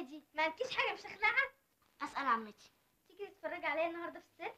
ايه دي ما عندكيش حاجه مش تخلعها اسال عمتي تيجي تتفرجي عليا النهارده في السيرك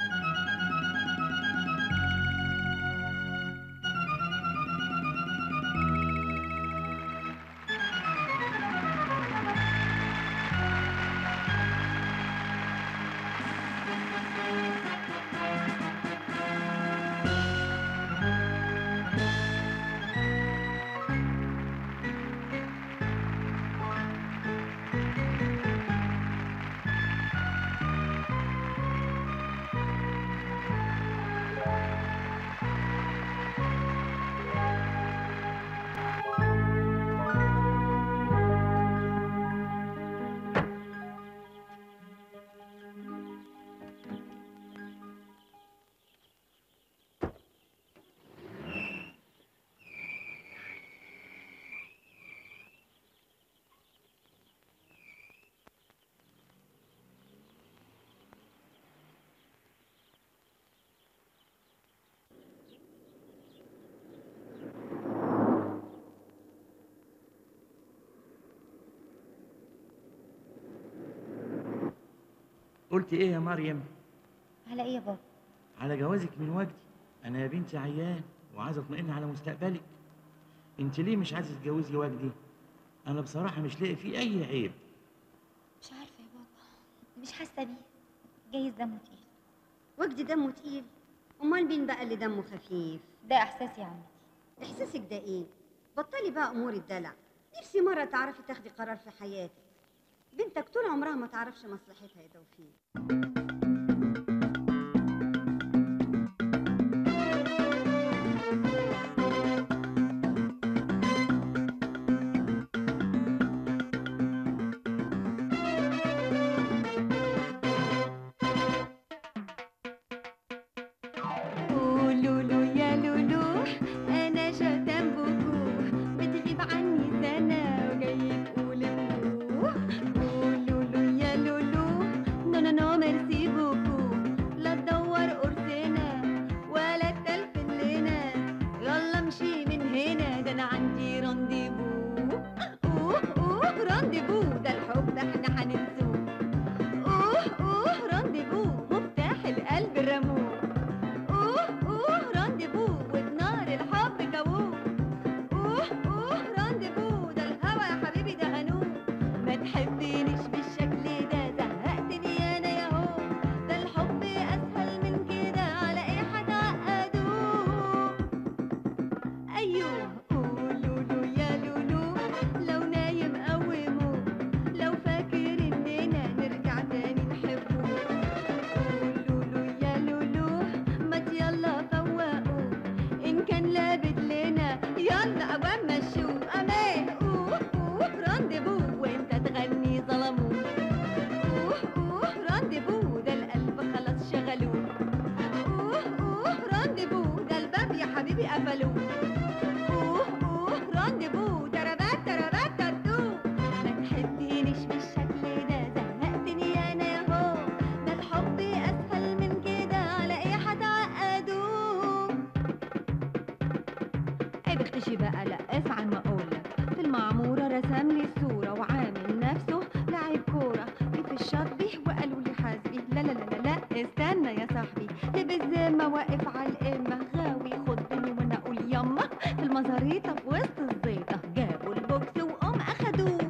قلت ايه يا مريم على ايه يا بابا على جوازك من وجدي انا يا بنتي عيان وعايز اطمئن على مستقبلك انت ليه مش عايزه تتجوزي وجدي انا بصراحه مش لاقي فيه اي عيب مش عارفه يا بابا مش حاسه بيه جايز دمه تقيل وجدي دمه تقيل امال مين بقى اللي دمه خفيف ده احساسي يا عمتي احساسك ده ايه بطلي بقى امور الدلع نفسي مره تعرفي تاخدي قرار في حياتك بنتك طول عمرها ما تعرفش مصلحتها يا توفيق لولو يا لولو انا شتم بكوه بتغيب عني سنه وجاي تقول بكوه لولو يا لولو نو نو نو ميرسي بوكو لا تدور قرصنا ولا تلفن لنا يلا امشي من هنا ده انا عندي رانديفو اوه اوه رانديفو ده الحب احنا هننسوه اوه اوه رانديفو مفتاح القلب الرموه اوه اوه رانديفو وبنار الحب كووه اوه اوه رانديفو ده الهوى يا حبيبي ده هنوه ما تحبنيش بالشكل ده زهقتني انا ياهو ده الحب اسهل من كده على ايه هتعقدوه ايوه قولوا له يا لولو لو نايم قوموه لو فاكر اننا نرجع تاني نحبه قولوا له يا لولو ما يلا فوقوا ان كان لابد لنا يلا اوام مشوه امان اوه اوه رانديفو وانت تغني ظلموه اوه اوه رانديفو ده القلب خلاص شغلوه اوه اوه رانديفو ده الباب يا حبيبي قفلوه اوه اوه رانديفو تربات تربات تاتو ما تحبنيش بالشكل ده زهقتني انا ياهو ده الحب اسهل من كده على ايه هتعقدوه عيب اختشي بقى لا اسعى ما اقولك في المعموره رسم لي الصوره وعامل نفسه لاعب كوره جه في الشاطبي وقالوا لي حاسبي لا لا لا لا لا استنى يا صاحبي بالذمه واقف على القمه غاوي خدني وانا اقول يما في المزاريطه في وسط الزيطه جابوا البوكس وقام اخدوه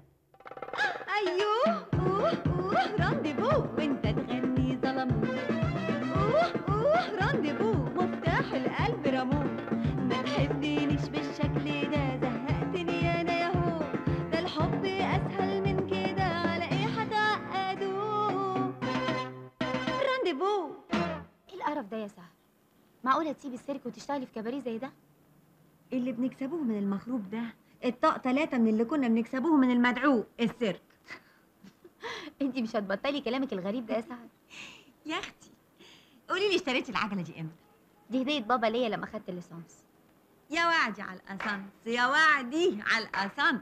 ايوه اوه اوه رانديفو وانت تغني ظلموه اوه اوه رانديفو مفتاح القلب رموه ما تحبنيش بالشكل ده زهقتني انا ياهو ده الحب اسهل من كده على ايه هتعقدوه رانديفو ايه القرف ده يا سهر معقوله تسيبي السيرك وتشتغلي في كباريه زي ده اللي بنكسبوه من المخروب ده الطاق ثلاثة من اللي كنا بنكسبوه من المدعو السيرك انت مش هتبطلي كلامك الغريب ده يا سهر يا اختي قولي لي اشتريتي العجلة دي امتى؟ دي هديه بابا ليا لما خدت الليسانس يا وعدي على الاسانس يا وعدي على الاسانس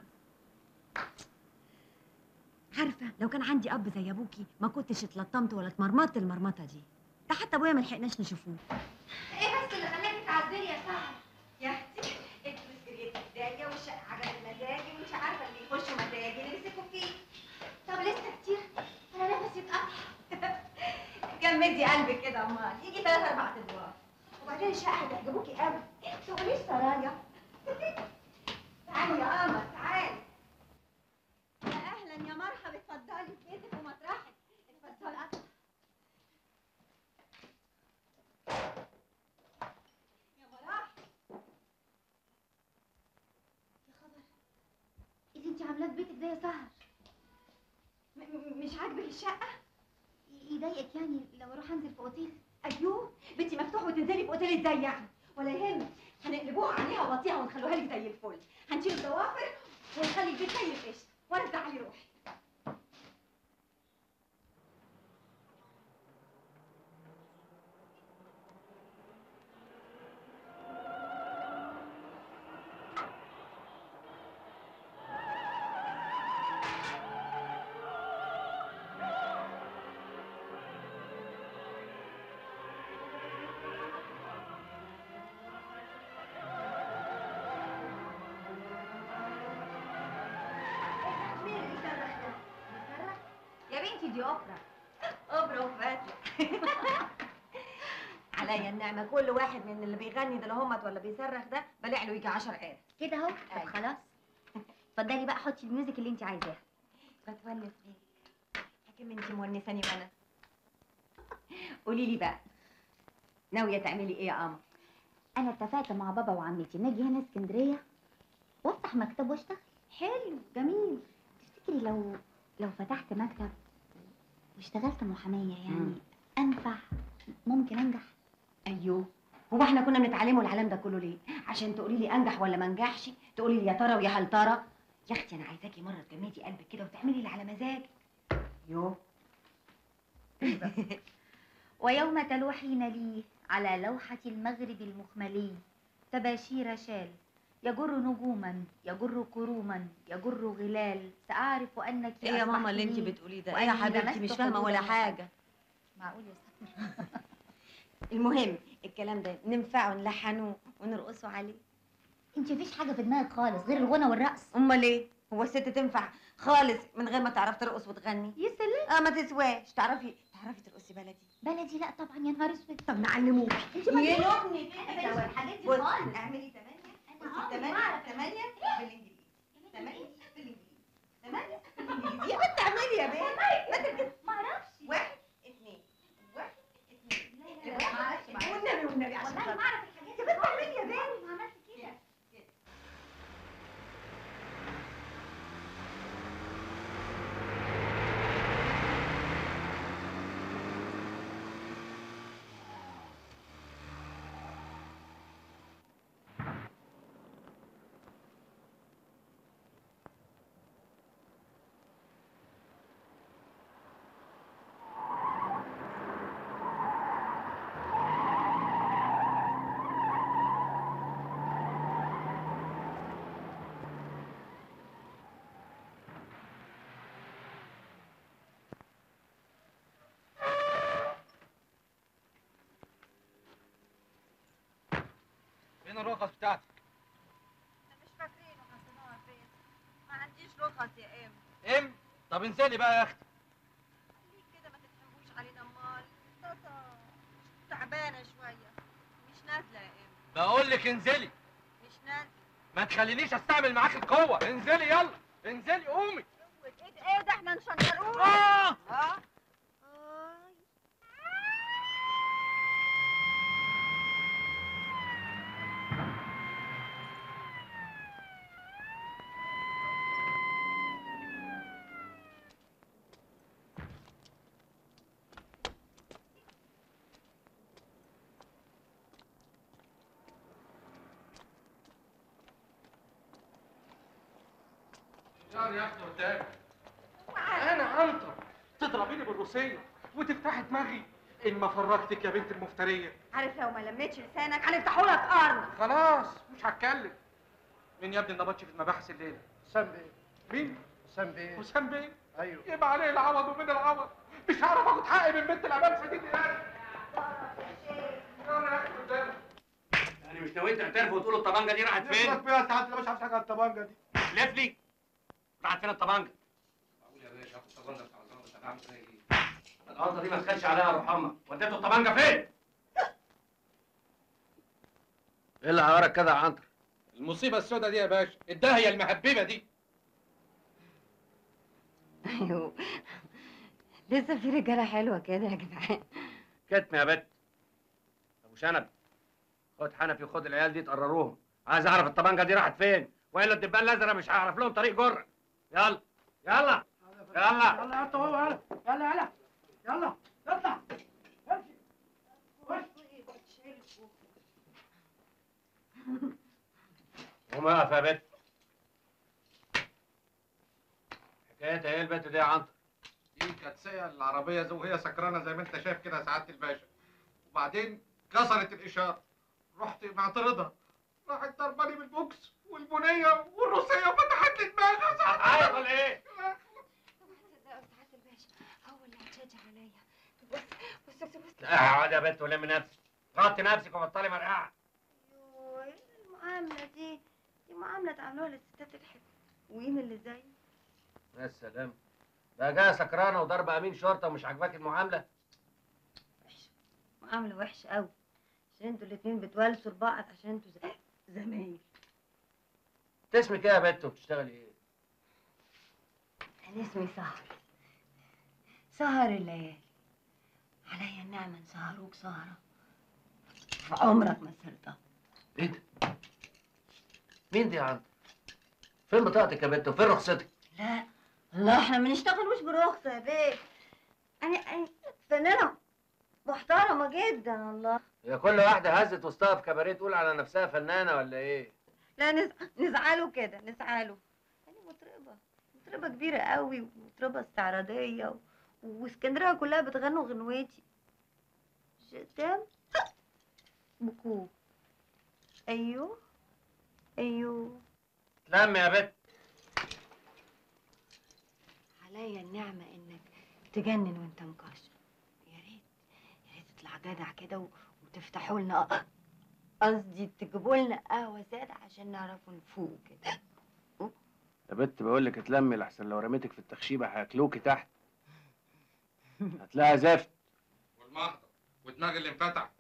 عارفة لو كان عندي اب زي ابوكي ما كنتش اتلطمت ولا اتمرمطت المرمطة دي ده حتى ابويا ما لحقناش نشوفوه ايه بس اللي خلاكي تعذبي يا سهر يا اختي الفلوس جريت ايديا والشقه عجبت مزاجي ومش عارفه اللي يخش مزاجي نمسكوا فيه مدي قلبك كده امال يجي ثلاث اربع ادوار وبعدين الشقه هتعجبوكي قوي تقوليش سرايا تعالي يا قمر تعالي يا اهلا يا مرحبا اتفضلي في بيتك ومطرحك اتفضلي يا مراحل يا خبر ايه اللي انت عاملاه في بيتك ده يا سهر م- م- مش عاجبك الشقه ي- يضايقك يعني لو اروح انزل في اوتيل ايوه بنتي مفتوح وتنزلي في اوتيل ازاي يعني ولا يهمك هنقلبوها عليها وطيها ونخلوها لك زي الفل هنشيل الضوافر ونخلي البيت زي القشطه وانا تعالي روحي مين اللي بيصرخ ده؟ بيصرخ؟ يا بنتي دي اوبرا اوبرا وفاتله عليا النعمه كل واحد من اللي بيغني ده لهمت ولا بيصرخ ده بلع له يجي 10 قرد كده اهو طب أيوة. خلاص اتفضلي بقى حطي الميوزك اللي انت عايزاه بتونس بيك حكم انت مونساني وانا قولي لي بقى ناويه تعملي ايه يا قمر انا اتفقت مع بابا وعمتي نجي هنا اسكندريه وافتح مكتب واشتغل حلو جميل تفتكري لو لو فتحت مكتب واشتغلت محاميه يعني مم. انفع ممكن انجح ايوه هو احنا كنا بنتعلموا العالم ده كله ليه عشان تقولي لي انجح ولا ما انجحش تقولي لي يا ترى ويا هل ترى يا اختي انا عايزاكي مره تجمدي قلبك كده وتعملي اللي على مزاجك يو ويوم تلوحين لي على لوحة المغرب المخملي تباشير شال يجر نجوما يجر كروما يجر غلال سأعرف أنك ايه يا ماما اللي انت أصبحت لي. بتقوليه ده وأني ايه يا حبيبتي لمست مش فاهمه حدود ولا المحال. حاجه معقول يا سهر المهم الكلام ده ننفعه نلحنوه ونرقصوا عليه انت مفيش حاجة في دماغك خالص غير الغنى والرقص امال ايه هو الست تنفع خالص من غير ما تعرف ترقص وتغني يا سلام اه ما تسواش تعرفي تعرفي ترقصي بلدي بلدي لا طبعا يا نهار اسود طب نعلموك انت ما يا تقولي. لبني أنا ماليش في الحاجات دي بص خالص. اعملي ثمانية أنا بصي عمري ثمانية ما أعرف. ثمانية بالانجليزي ثمانية بالانجليزي ثمانية بالانجليزي يا بنت اعملي يا بنت ما تركزي ما اعرفش واحد اثنين واحد اثنين لا لا ما اعرفش ما أعرفش. والنبي والنبي عشان والله ما خاطر اعرف الحاجات يا دي بنت اعملي يا بنت عمري ما عملت كده فين الرخص بتاعتك؟ مش فاكرينه حسنوها فين ما عنديش رخص يا ام ام طب انزلي بقى يا اختي ليه كده ما تفهموش علينا امال طاطا تعبانه شويه مش نازله يا ام بقول لك انزلي مش نازله ما تخلينيش استعمل معاك القوه انزلي يلا انزلي قومي ايه ده ايه ده احنا نشنقروه آه! اه يعني يا اختي قدامي انا عنتر تضربيني بالروسيه وتفتحي دماغي ان ما فرجتك يا بنت المفتريه عارف لو ما لميتش لسانك هنفتحوا لك قرن خلاص مش هتكلم مين يا ابني النبطشي في المباحث الليله سام بيه مين سام بيه وسام بيه ايوه يبقى عليه العوض ومن العوض مش هعرف اخد حقي من بنت الامام دي يعني انا يا اخي قدامي يعني مش ناويين تعترفوا وتقولوا الطبنجه دي راحت يخرب فين؟ بيها انت حتى لو مش عارف حاجه عن الطبانجه دي لف لي راحت فين الطبنجه؟ معقول يا باشا اخد طبنجه بتاع الزمن بتاع عامل زي ايه؟ القطه دي ما تخدش عليها روح امك وديته الطبنجه فين؟ ايه اللي عورك كده يا عنتر؟ المصيبه السوداء دي يا باشا الداهيه المهببه دي ايوه لسه في رجاله حلوه كده يا جدعان كتم يا بت ابو شنب خد حنفي وخد العيال دي تقرروهم عايز اعرف الطبنجه دي راحت فين والا الدبان الازرق مش هعرف لهم طريق جر يلا يلا يلا يلا انت هو يلا يلا يلا يلا اطلع قوم اقف يا بت حكايتها ايه البت دي يا عنتر؟ دي كانت سايقه العربيه زي وهي سكرانه زي ما انت شايف كده يا سعاده الباشا وبعدين كسرت الاشاره رحت معترضها راحت ضرباني بالبوكس والبنيه والروسيه فتحت لي دماغي يا سعاده عايز ولا ايه؟ سعاده الباشا هو اللي هتشجع عليا بص بص بص بص لا اقعد يا بت ولم نفسك غطي نفسك وبطلي مرقعه ايوه ايه المعامله دي دي معامله تعملوها للستات الحلوين اللي زي يا سلام ده جايه سكرانه وضرب امين شرطه ومش عاجباك المعامله معامله وحشه قوي عشان انتوا الاتنين بتولسوا لبعض عشان انتوا زي- زمايل انت اسمك ايه يا بت وبتشتغلي ايه؟ انا اسمي سهر سهر الليالي عليا النعمه ان سهروك سهره في عمرك ما سهرتها ايه ده؟ مين دي يا عنتر؟ فين بطاقتك يا بت وفين رخصتك؟ لا الله احنا ما بنشتغلوش برخصة يا بيه انا انا فنانة محترمة جدا الله هي كل واحده هزت وسطها في كباريه تقول على نفسها فنانه ولا ايه؟ لا نز... نزعله كده نزعله انا مطربة مطربة كبيرة قوي ومطربة استعراضية و... واسكندرية كلها بتغنوا غنوتي شتام بكو ايوه ايوه تلم يا بت عليا النعمة انك تجنن وانت مكشر يا ريت يا ريت تطلع جدع كده و- وتفتحوا لنا قصدي تجيبوا لنا قهوة سادة عشان نعرفوا نفوق كده يا بت بقول لك اتلمي لحسن لو رميتك في التخشيبه هياكلوكي تحت هتلاقيها زفت والمحضر ودماغي اللي انفتح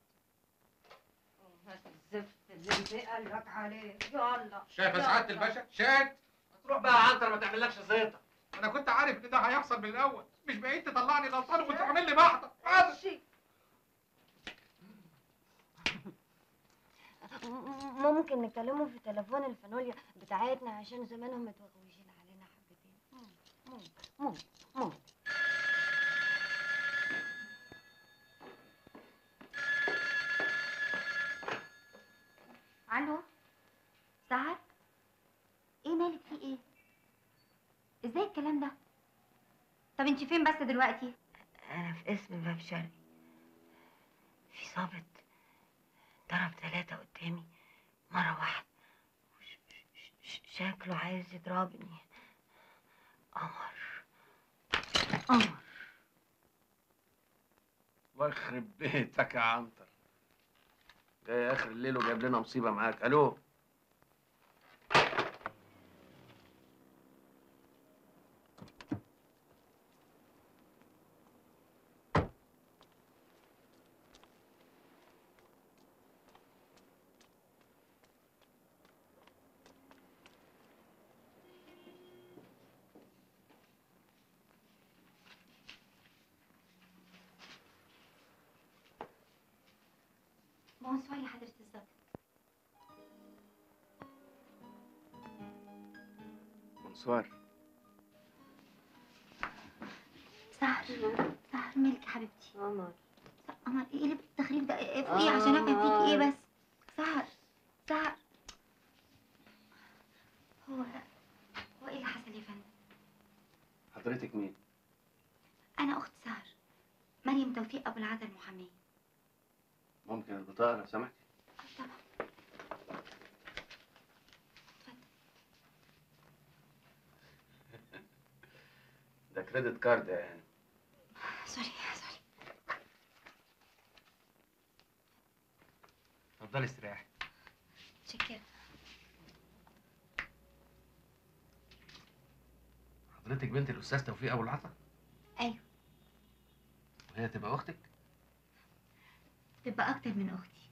الزفت اللي قال لك عليه يلا شايف يا سعاده الباشا شايف تروح بقى يا عنتر ما تعملكش زيطه انا كنت عارف ان ده هيحصل من الاول مش بعيد تطلعني غلطان وتعمل لي محضر هذا ممكن نكلمه في تليفون الفانوليا بتاعتنا عشان زمانهم متوغوشين علينا حبتين ممكن ممكن ممكن الو سهر ايه مالك في ايه ازاي الكلام ده طب انت فين بس دلوقتي انا في اسم باب شرقي في ظابط ضرب ثلاثة قدامي مرة واحدة ش- ش- ش- شكله عايز يضربني قمر قمر الله يخرب بيتك يا عنتر جاي اخر الليل وجايب لنا مصيبه معاك الو بونسوار يا حضرة الظابط بونسوار سهر سهر مالك يا حبيبتي قمر قمر ايه اللي التخريف ده إيه فوقي عشان افهم فيك ايه بس سهر سهر هو هو ايه اللي حصل يا فندم حضرتك مين انا اخت سهر مريم توفيق ابو العزا المحاميه ممكن البطاقه لو سمحت آه، طبعا ده كريدت كارد يعني سوري سوري اتفضلي استريحي شكرا حضرتك بنت الاستاذ توفيق ابو العطا ايوه هي تبقى اختك تبقى اكتر من اختي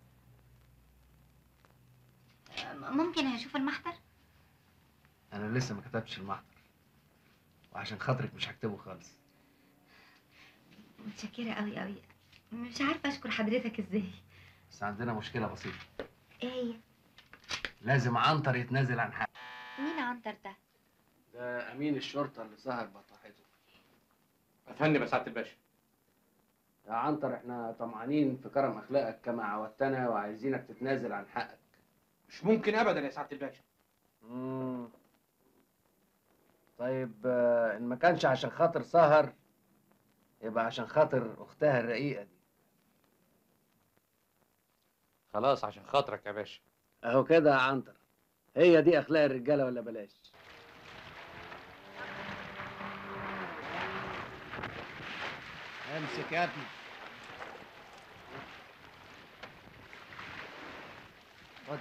أه، ممكن اشوف المحضر انا لسه ما كتبتش المحضر وعشان خاطرك مش هكتبه خالص متشكره قوي قوي مش عارفه اشكر حضرتك ازاي بس عندنا مشكله بسيطه ايه هي لازم عنتر يتنازل عن حقه مين عنتر ده ده امين الشرطه اللي سهر بطاحته افندم يا سعاده الباشا يا عنتر احنا طمعانين في كرم اخلاقك كما عودتنا وعايزينك تتنازل عن حقك مش ممكن ابدا يا سعاده الباشا مم. طيب آه، ان ما كانش عشان خاطر سهر يبقى عشان خاطر اختها الرقيقه دي خلاص عشان خاطرك يا باشا اهو كده يا عنتر هي دي اخلاق الرجاله ولا بلاش امسك يا ابني خد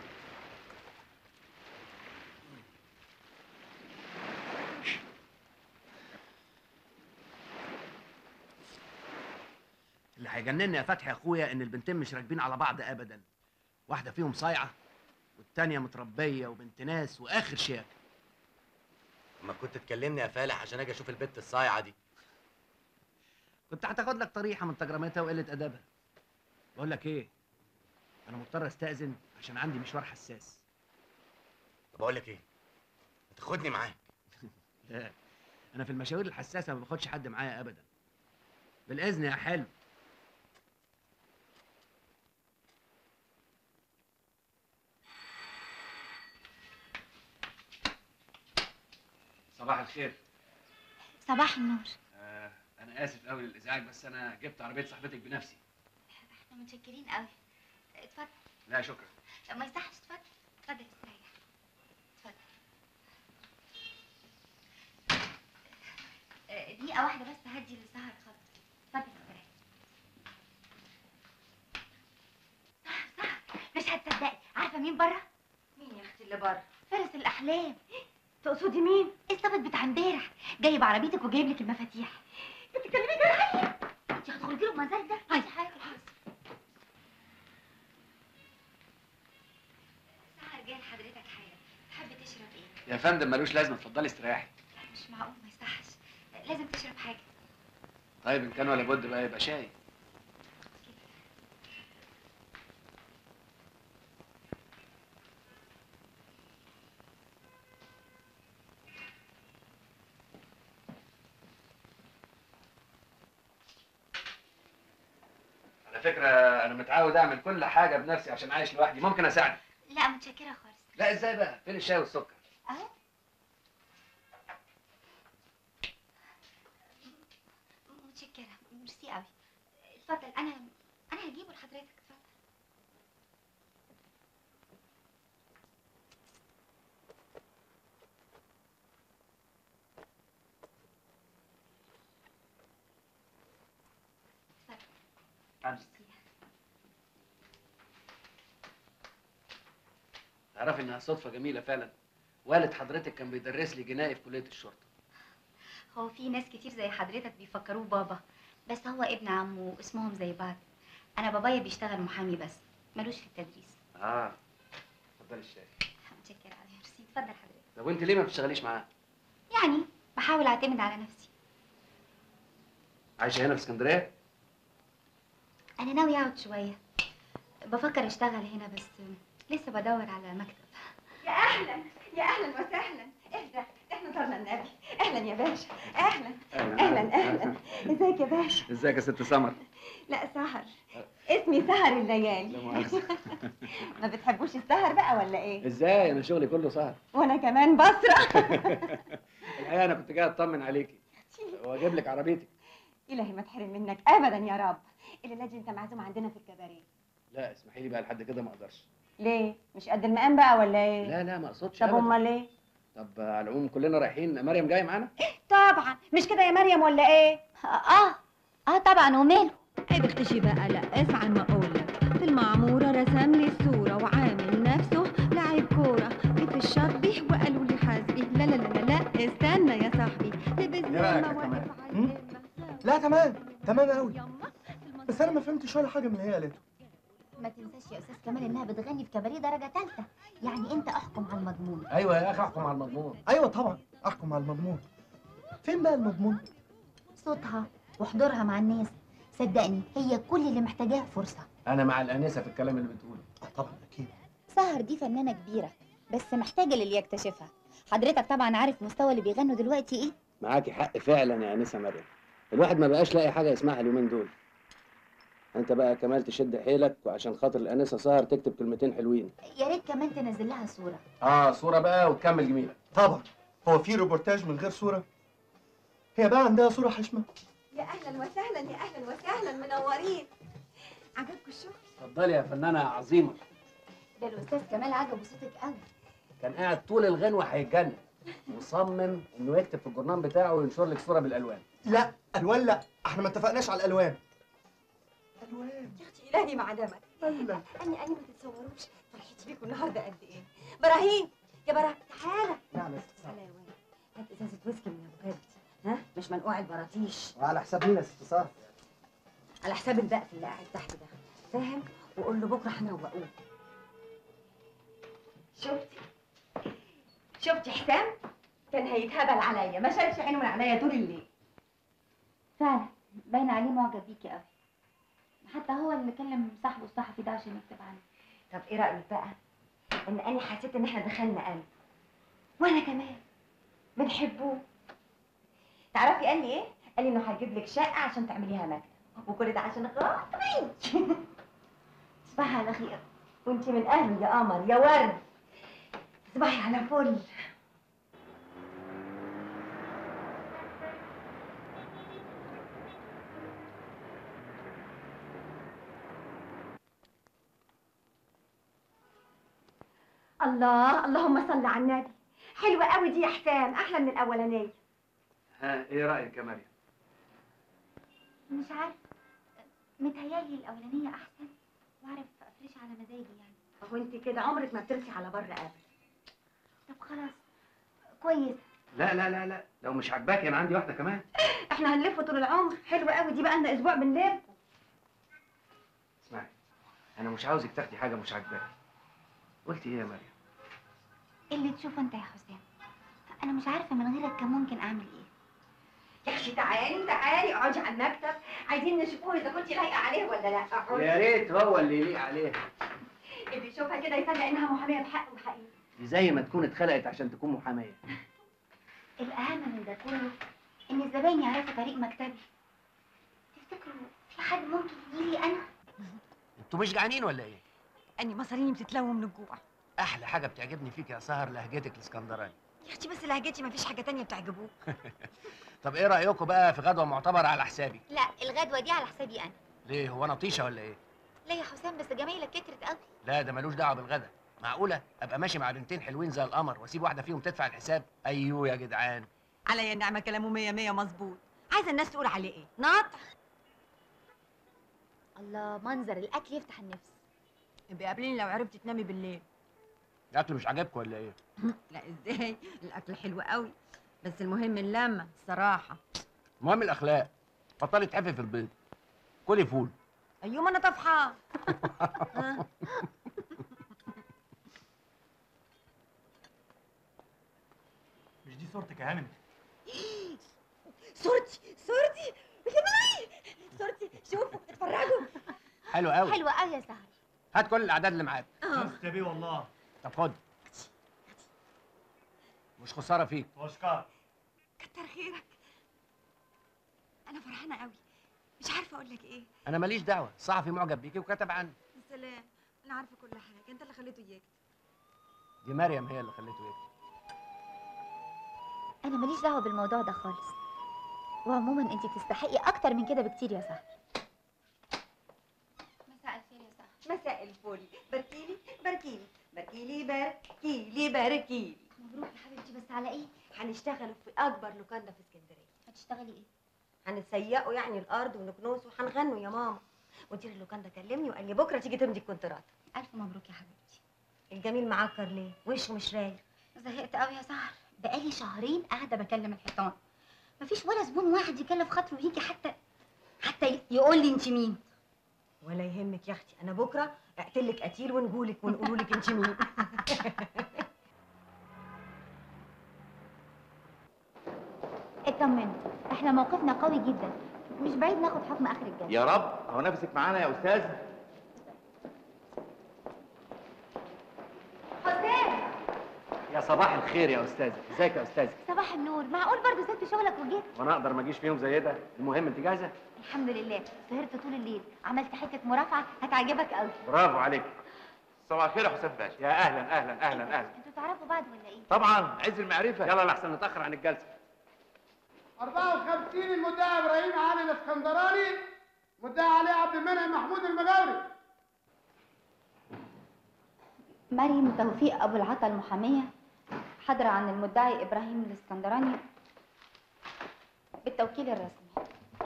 اللي هيجنني يا فتحي يا اخويا ان البنتين مش راكبين على بعض ابدا واحده فيهم صايعه والتانيه متربيه وبنت ناس واخر شياكه اما كنت تكلمني يا فالح عشان اجي اشوف البت الصايعه دي كنت هتاخد لك طريحه من تجرمتها وقله ادبها بقول لك ايه انا مضطر استاذن عشان عندي مشوار حساس طب اقول لك ايه ما تاخدني معاك لا انا في المشاوير الحساسه ما باخدش حد معايا ابدا بالاذن يا حلو صباح الخير صباح النور آه انا اسف قوي للازعاج بس انا جبت عربيه صاحبتك بنفسي احنا متشكرين قوي اتفضل لا شكرا ما يصحش اتفضل اتفضل استريح اتفضل آه، دقيقة واحدة بس هدي لسهر خالص اتفضل استريح سهر سهر مش هتصدقي عارفة مين بره؟ مين يا اختي اللي بره فارس الأحلام تقصدي مين الظابط بتاع امبارح جاي بعربيتك وجايب لك المفاتيح بتتكلمي جراحية انت هتخرجي له بمزاج ده عايزة حاجة سهر جاي لحضرتك حاجة تحب تشرب ايه؟ يا فندم ملوش لازمه اتفضلي استريحي لا مش معقول ما يصحش لازم تشرب حاجة طيب ان كان ولا بد بقى يبقى شاي على فكرة أنا متعود أعمل كل حاجة بنفسي عشان عايش لوحدي، ممكن أساعدك. لا متشكرة خالص لا إزاي بقى؟ فين الشاي والسكر؟ اهو متشكرة ميرسي قوي اتفضل انا انا هجيبه لحضرتك اتفضل أمس. تعرفي إنها صدفة جميلة فعلا. والد حضرتك كان بيدرس لي جنائي في كلية الشرطة. هو في ناس كتير زي حضرتك بيفكروه بابا بس هو ابن عمه اسمهم زي بعض انا بابايا بيشتغل محامي بس ملوش في التدريس آه. اتفضلي الشاي. متشكرة قوي ميرسي اتفضل حضرتك طب وأنت ليه ما بتشتغليش معاه؟ يعني بحاول اعتمد على نفسي عايشة هنا في اسكندرية؟ انا ناوي اقعد شويه بفكر اشتغل هنا بس لسه بدور على مكتب يا اهلا يا اهلا وسهلا اهدى احنا صرنا النبي اهلا يا باشا اهلا اهلا اهلا ازيك يا باشا ازيك يا ست سمر؟ لا سهر اسمي سهر لا الليالي مؤاخذة. ما بتحبوش السهر بقى ولا ايه ازاي؟ أنا شغلي كله سهر. وانا كمان بسرح الحقيقة أنا كنت جاي أطمن عليكي. وأجيب لك عربيتك. الهي ما تحرم منك ابدا يا رب الليله دي انت معزوم عندنا في الكباريه لا اسمحي لي بقى لحد كده ما أقدرش. ليه مش قد المقام بقى ولا ايه لا لا ما أقصدش طب أبداً. امال ايه طب على العموم كلنا رايحين مريم جايه معانا طبعا مش كده يا مريم ولا ايه اه اه طبعا وماله عيب اختشي بقى لا اسمع ما اقولك في المعمورة رسم لي الصورة وعامل نفسه لاعب كورة جيت الشاطبي وقالوا لي حاسبي لا لا لا لا لا استنى يا صاحبي لبس إيه رأيك يا زي ما كمال؟ واقف على هم؟ المسافة. لا تمام تمام قوي بس انا ما فهمتش ولا حاجه من اللي هي قالته ما تنساش يا استاذ كمال انها بتغني في كباريه درجه ثالثه يعني انت احكم على المضمون ايوه يا اخي احكم على المضمون ايوه طبعا احكم على المضمون فين بقى المضمون صوتها وحضورها مع الناس صدقني هي كل اللي محتاجاه فرصه انا مع الانسه في الكلام اللي بتقوله آه طبعا اكيد سهر دي فنانه كبيره بس محتاجه للي يكتشفها حضرتك طبعا عارف مستوى اللي بيغنوا دلوقتي ايه معاكي حق فعلا يا انسه مريم الواحد ما بقاش لاقي حاجه يسمعها اليومين دول انت بقى كمال تشد حيلك وعشان خاطر الانسه سهر تكتب كلمتين حلوين يا ريت كمان تنزل لها صوره اه صوره بقى وتكمل جميله طبعا هو في روبورتاج من غير صوره هي بقى عندها صوره حشمه يا اهلا وسهلا يا اهلا وسهلا منورين عجبكم الشغل اتفضلي يا فنانه عظيمه ده الاستاذ كمال عجبه صوتك قوي كان قاعد طول الغنوه هيتجنن مصمم انه يكتب في الجورنال بتاعه وينشر لك صوره بالالوان لا الوان لا احنا ما اتفقناش على الالوان الوان يا اختي الهي مع دمك الله اني اني ما تتصوروش فرحتي بيكم النهارده قد ايه براهيم يا برا تعالى نعم تعالى يا واد هات ازازه ويسكي من ابو ها مش منقوع البراطيش وعلى حساب مين يا ست سهر على حساب البقف اللي قاعد تحت ده فاهم وقول له بكره هنروقوه شفتي شفتي حسام كان هيتهبل عليا ما شالش عينه من عليا طول الليل فعلا باين عليه معجب بيكي قوي حتى هو اللي كلم صاحبه الصحفي ده عشان يكتب عنه طب ايه رايك بقى ان انا حسيت ان احنا دخلنا قلب وانا كمان بنحبوه تعرفي قال لي ايه قال لي انه هيجيب لك شقه عشان تعمليها مكتب وكل ده عشان خاطري تصبحي على خير وانت من اهلي يا قمر يا ورد تصبحي على فل الله اللهم صل على النبي حلوه قوي دي يا حسام احلى من الاولانيه ها ايه رايك يا مريم مش عارف متهيألي الأولانية أحسن وأعرف أفرش على مزاجي يعني هو انت كده عمرك ما بترسي على بر ابدا طب خلاص كويس لا لا لا لا لو مش عاجباكي انا عندي واحده كمان احنا هنلف طول العمر حلوه قوي دي بقى لنا اسبوع بنلف اسمعي انا مش عاوزك تاخدي حاجه مش عاجباكي قلتي ايه يا مريم اللي تشوفه أنت يا حسام أنا مش عارفة من غيرك كان ممكن أعمل إيه يا اختي تعالي تعالي اقعدي على المكتب عايزين نشوفوه اذا كنت لايقه عليه ولا لا اقعدي يا ريت هو اللي يليق عليه اللي يشوفها كده يصدق انها محاميه بحق وحقيقي دي زي ما تكون اتخلقت عشان تكون محاميه الأهم من ده كله إن الزباين يعرفوا طريق مكتبي تفتكروا في حد ممكن يجيلي أنا؟ انتوا مش جعانين ولا ايه اني مصاريني بتتلوى من الجوع احلى حاجه بتعجبني فيك يا سهر لهجتك الاسكندراني يا اختي بس لهجتي ما فيش حاجه تانية بتعجبوه طب ايه رايكم بقى في غدوه معتبره على حسابي لا الغدوة دي على حسابي أنا ليه هو انا طيشه ولا ايه لا يا حسام بس جمايلك كترت قوي لا ده ملوش دعوه بالغدا معقوله ابقى ماشي مع بنتين حلوين زي القمر واسيب واحده فيهم تدفع الحساب ايوه يا جدعان عليا النعمه كلامه مية مية مظبوط عايزه الناس تقول عليه ايه ناط الله منظر الأكل يفتح النفس ابقي قابليني لو عرفتي تنامي بالليل الاكل مش عاجبكم ولا ايه لا ازاي الاكل حلو قوي بس المهم اللمه الصراحه المهم الاخلاق بطلي تحفي في البيض كلي فول ايوه ما انا طفحه مش دي صورتك يا هانم صورتي صورتي يا جماعه صورتي شوفوا اتفرجوا حلو قوي حلوة قوي يا سهر هات كل الاعداد اللي معاك بس يا بيه والله طب خد مش خساره فيك واشكر كتر خيرك انا فرحانه قوي مش عارفه اقول لك ايه انا ماليش دعوه صحفي معجب بيكي وكتب عني سلام انا عارفه كل حاجه انت اللي خليته يكتب دي مريم هي اللي خليته يكتب أنا ماليش دعوة بالموضوع ده خالص وعموما أنت تستحقي أكتر من كده بكتير يا سهر مساء الخير يا سهر مساء الفل باركيلي باركيلي باركيلي باركيلي باركيلي مبروك يا حبيبتي بس على إيه؟ هنشتغلوا في اكبر لوكاندا في اسكندريه هتشتغلي إيه؟ هنسيقوا يعني الارض ونكنوس وهنغنوا يا ماما مدير اللوكاندا كلمني وقال لي بكره تيجي تمضي الكونترات ألف مبروك يا حبيبتي الجميل معكر ليه وشه مش رايق زهقت قوي يا سهر بقالي شهرين قاعدة بكلم الحيطان مفيش ولا زبون واحد يكلف خاطره ويجي حتى حتى يقول لي انت مين ولا يهمك يا اختي انا بكره اقتلك قتيل ونقولك ونقولولك انت مين اطمنوا احنا موقفنا قوي جدا مش بعيد ناخد حكم اخر الجلسه يا رب هو نفسك معانا يا استاذ حسام يا صباح الخير يا استاذ ازيك يا استاذ صباح النور معقول برضه سبت شغلك وجيت وانا اقدر ما اجيش فيهم زي ده المهم انت جاهزه الحمد لله سهرت طول الليل عملت حته مرافعه هتعجبك قوي برافو عليك صباح الخير يا حسام باشا يا اهلا اهلا اهلا اهلا انتوا تعرفوا بعض ولا ايه طبعا عز المعرفه يلا لحسن نتاخر عن الجلسه 54 المدعي ابراهيم علي الاسكندراني مدعي عليه عبد المنعم محمود المجاوري مريم توفيق ابو العطا المحاميه حاضره عن المدعي ابراهيم الاسكندراني بالتوكيل الرسمي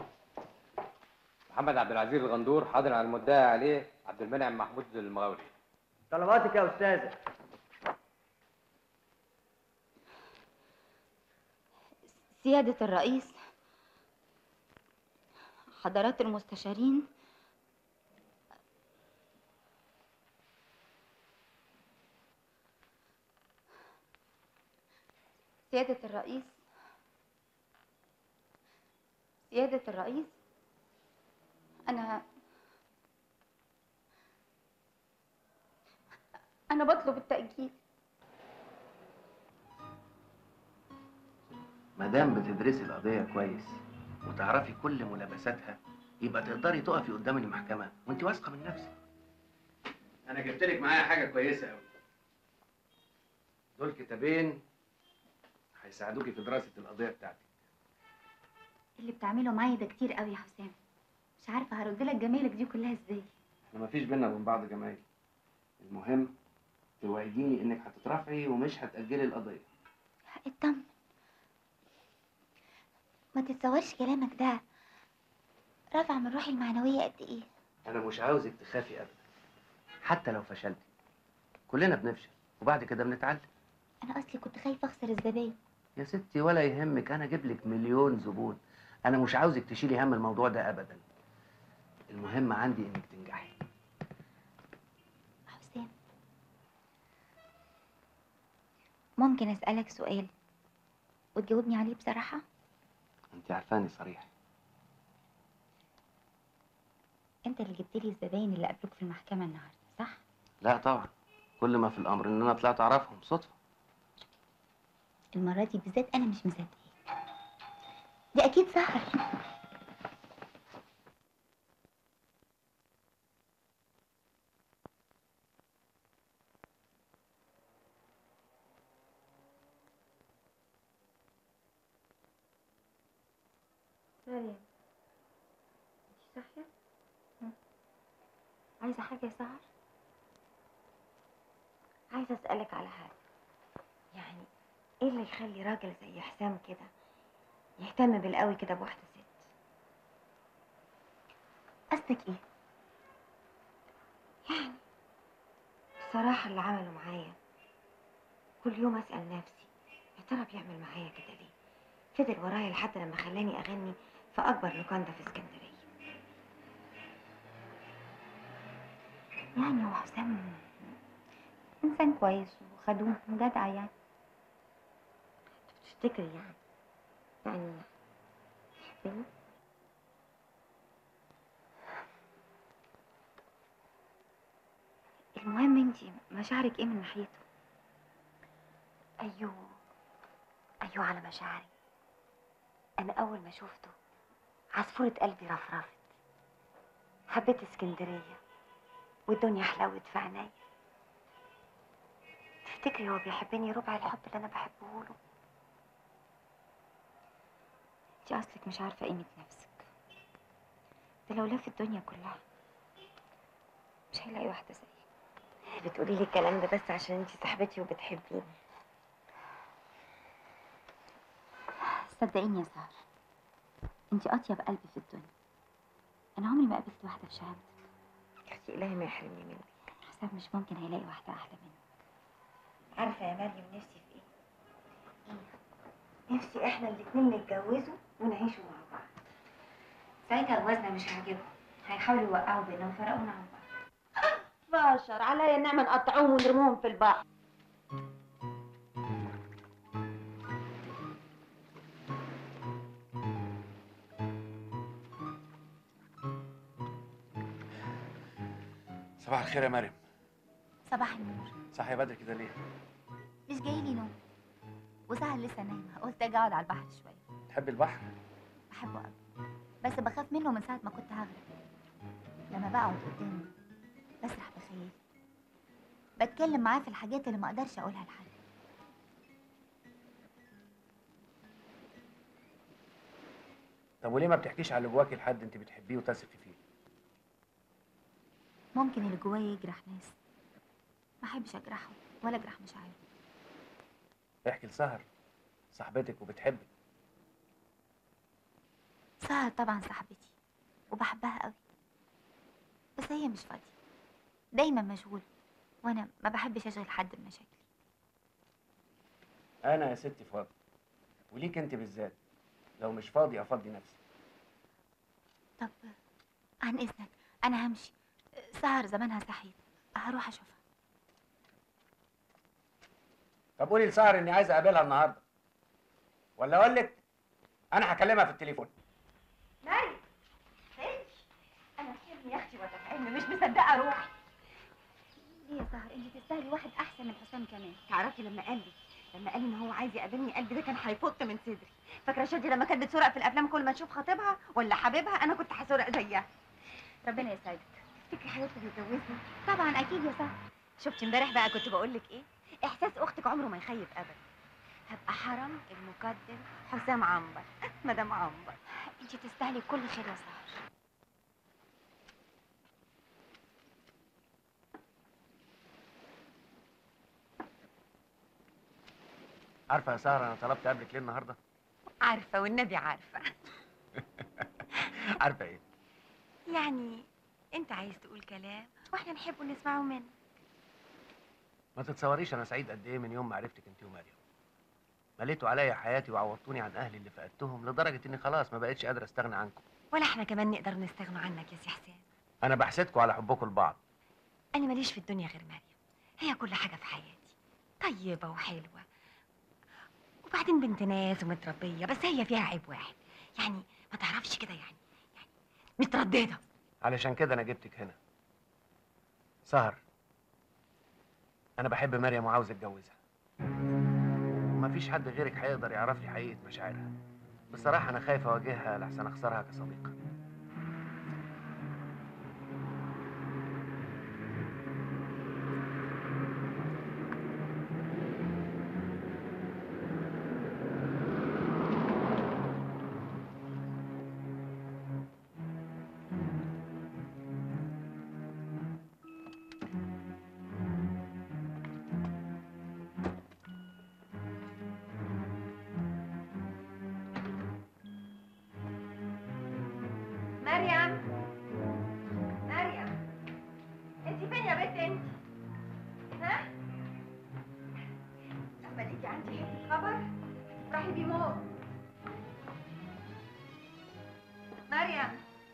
محمد عبد العزيز الغندور حاضر على المدعي عليه عبد المنعم محمود المغاوري طلباتك يا استاذه سيادة الرئيس حضرات المستشارين سيادة الرئيس سيادة الرئيس أنا أنا بطلب التأجيل ما دام بتدرسي القضيه كويس وتعرفي كل ملابساتها يبقى تقدري تقفي قدام المحكمه وانت واثقه من نفسك انا جبت لك معايا حاجه كويسه قوي دول كتابين هيساعدوكي في دراسه القضيه بتاعتك اللي بتعمله معايا ده كتير قوي يا حسام مش عارفة هرد لك جمايلك دي كلها ازاي احنا مفيش بينا وبين بعض جمايل المهم توعديني انك هتترافعي ومش هتاجلي القضيه اطمن ما تتصورش كلامك ده رفع من روحي المعنوية قد ايه انا مش عاوزك تخافي ابدا حتى لو فشلتي كلنا بنفشل وبعد كده بنتعلم انا اصلي كنت خايفة اخسر الزباين يا ستي ولا يهمك انا اجيب لك مليون زبون انا مش عاوزك تشيلي هم الموضوع ده ابدا المهم عندي انك تنجحي حسام ممكن اسألك سؤال وتجاوبني عليه بصراحة انت عارفاني صريح انت اللي جبت لي الزباين اللي قابلوك في المحكمة النهاردة صح لا طبعا كل ما في الامر ان انا طلعت اعرفهم صدفه المرة دي بالذات انا مش مصدقة دي اكيد سهر مريم انتي صاحية؟ عايزة حاجة يا سهر؟ عايزه اسالك على حاجه يعني ايه اللي يخلي راجل زي حسام كده يهتم بالقوي كده بواحده ست قصدك ايه؟ يعني بصراحه اللي عمله معايا كل يوم اسال نفسي يا ترى بيعمل معايا كده ليه فضل ورايا لحد لما خلاني اغني في اكبر لوكاندا في اسكندريه يعني هو حسام انسان كويس وخدوم وجدع يعني تفتكري يعني يعني يحبني المهم انتي مشاعرك ايه من ناحيته ايوه ايوه على مشاعري انا اول ما شفته عصفورة قلبي رفرفت حبيت اسكندرية والدنيا حلوت في عينيا تفتكري هو بيحبني ربع الحب اللي انا بحبه له انتي اصلك مش عارفة قيمة نفسك ده لو لف الدنيا كلها مش هيلاقي واحدة زيك بتقولي لي الكلام ده بس عشان انتي صاحبتي وبتحبيني صدقيني يا سهر انتي اطيب قلب في الدنيا انا عمري ما قابلت واحدة بشهامتك يا اختي الهي ما يحرمني منك حسام مش ممكن هيلاقي واحدة احلى منك عارفة يا مريم نفسي في ايه؟ نفسي احنا الاتنين نتجوزوا ونعيشوا مع بعض ساعتها الوزن مش هيعجبهم هيحاولوا يوقعوا بينهم ويفرقونا عن بعض بشر عليا النعمة نقطعوهم ونرموهم في البحر صباح الخير يا مريم صباح النور صاحية بدري كده ليه؟ مش جاي لي نوم وسهر لسه نايمه قلت اجي اقعد على البحر شويه تحب البحر؟ بحبه قوي بس بخاف منه من ساعه ما كنت هغرق لما بقعد قدامه بسرح بخيالي بتكلم معاه في الحاجات اللي ما اقدرش اقولها لحد طب وليه ما بتحكيش على اللي جواكي لحد انت بتحبيه وتثقي فيه؟ ممكن اللي جوايا يجرح ناس ما احبش اجرحه ولا اجرح مشاعره احكي لسهر صاحبتك وبتحبك سهر طبعا صاحبتي وبحبها قوي بس هي مش فاضيه دايما مشغوله وانا ما بحبش اشغل حد بمشاكلي انا يا ستي فاضي وليك انت بالذات لو مش فاضي افضي نفسي طب عن اذنك انا همشي سهر زمانها صحيت هروح اشوفها طب قولي لسهر اني عايز اقابلها النهارده ولا اقول لك انا هكلمها في التليفون مريم هيك انا حلمي يا اختي وتفهمني مش مصدقه روحي ليه يا سهر انت تستاهلي واحد احسن من حسام كمان تعرفي لما قال لي لما قال لي ان هو عايز يقابلني قلبي ده كان هيفط من صدري فاكره شادي لما كانت بتسرق في الافلام كل ما تشوف خطيبها ولا حبيبها انا كنت هسرق زيها ربنا يسعدك تفتكري حضرتك بيتجوزني طبعا اكيد يا سهر شفتي امبارح بقى كنت بقول لك ايه احساس اختك عمره ما يخيب ابدا هبقى حرم المقدم حسام عنبر مدام عنبر انت تستاهلي كل خير يا سهر عارفه يا سهر انا طلبت قبلك ليه النهارده عارفه والنبي عارفه عارفه ايه يعني انت عايز تقول كلام واحنا نحب نسمعه منك ما تتصوريش انا سعيد قد ايه من يوم ما عرفتك انت ومريم مليتوا عليا حياتي وعوضتوني عن اهلي اللي فقدتهم لدرجه اني خلاص ما بقتش قادر استغنى عنكم ولا احنا كمان نقدر نستغنى عنك يا سي حسين انا بحسدكم على حبكم لبعض انا ماليش في الدنيا غير مريم هي كل حاجه في حياتي طيبه وحلوه وبعدين بنت ناس ومتربيه بس هي فيها عيب واحد يعني ما تعرفش كده يعني يعني متردده علشان كده انا جبتك هنا سهر انا بحب مريم وعاوز اتجوزها ومفيش حد غيرك هيقدر يعرف لي حقيقه مشاعرها بصراحه انا خايف اواجهها لحسن اخسرها كصديقه مريم مريم انت فين يا بنت انت ها لما ليكي عندي حته خبر افرحي بيه موت مريم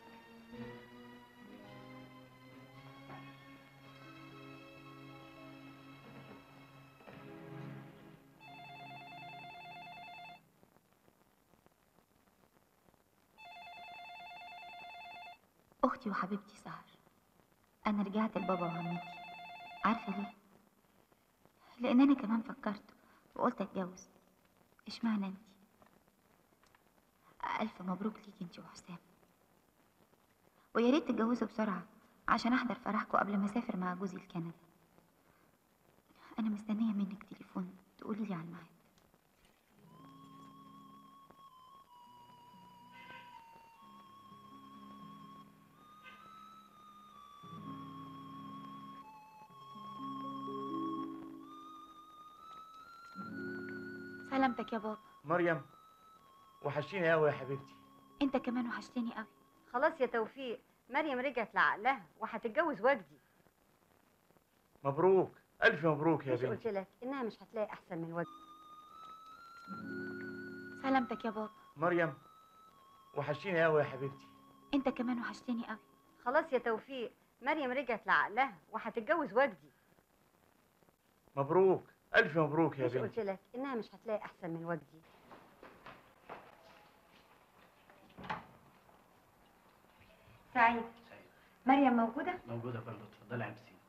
اختي وحبيبتي سهر انا رجعت لبابا وعمتي عارفه ليه لان انا كمان فكرت وقلت اتجوز اشمعنى انت الف مبروك ليكي انت وحسام ويا ريت تتجوزوا بسرعه عشان احضر فرحكم قبل ما اسافر مع جوزي لكندا انا مستنيه منك تليفون تقولي لي على الميعاد سلامتك يا بابا مريم وحشيني قوي يا حبيبتي انت كمان وحشتني قوي خلاص يا توفيق مريم رجعت لعقلها وهتتجوز وجدي مبروك الف مبروك يا مش بنتي قلت لك انها مش هتلاقي احسن من وجدي سلامتك يا بابا مريم وحشيني قوي يا حبيبتي انت كمان وحشتني قوي خلاص يا توفيق مريم رجعت لعقلها وهتتجوز وجدي مبروك الف مبروك يا مش بنتي قلت لك انها مش هتلاقي احسن من وجدي سعيد مريم موجودة؟ موجودة برضه اتفضلي يا عم سيدي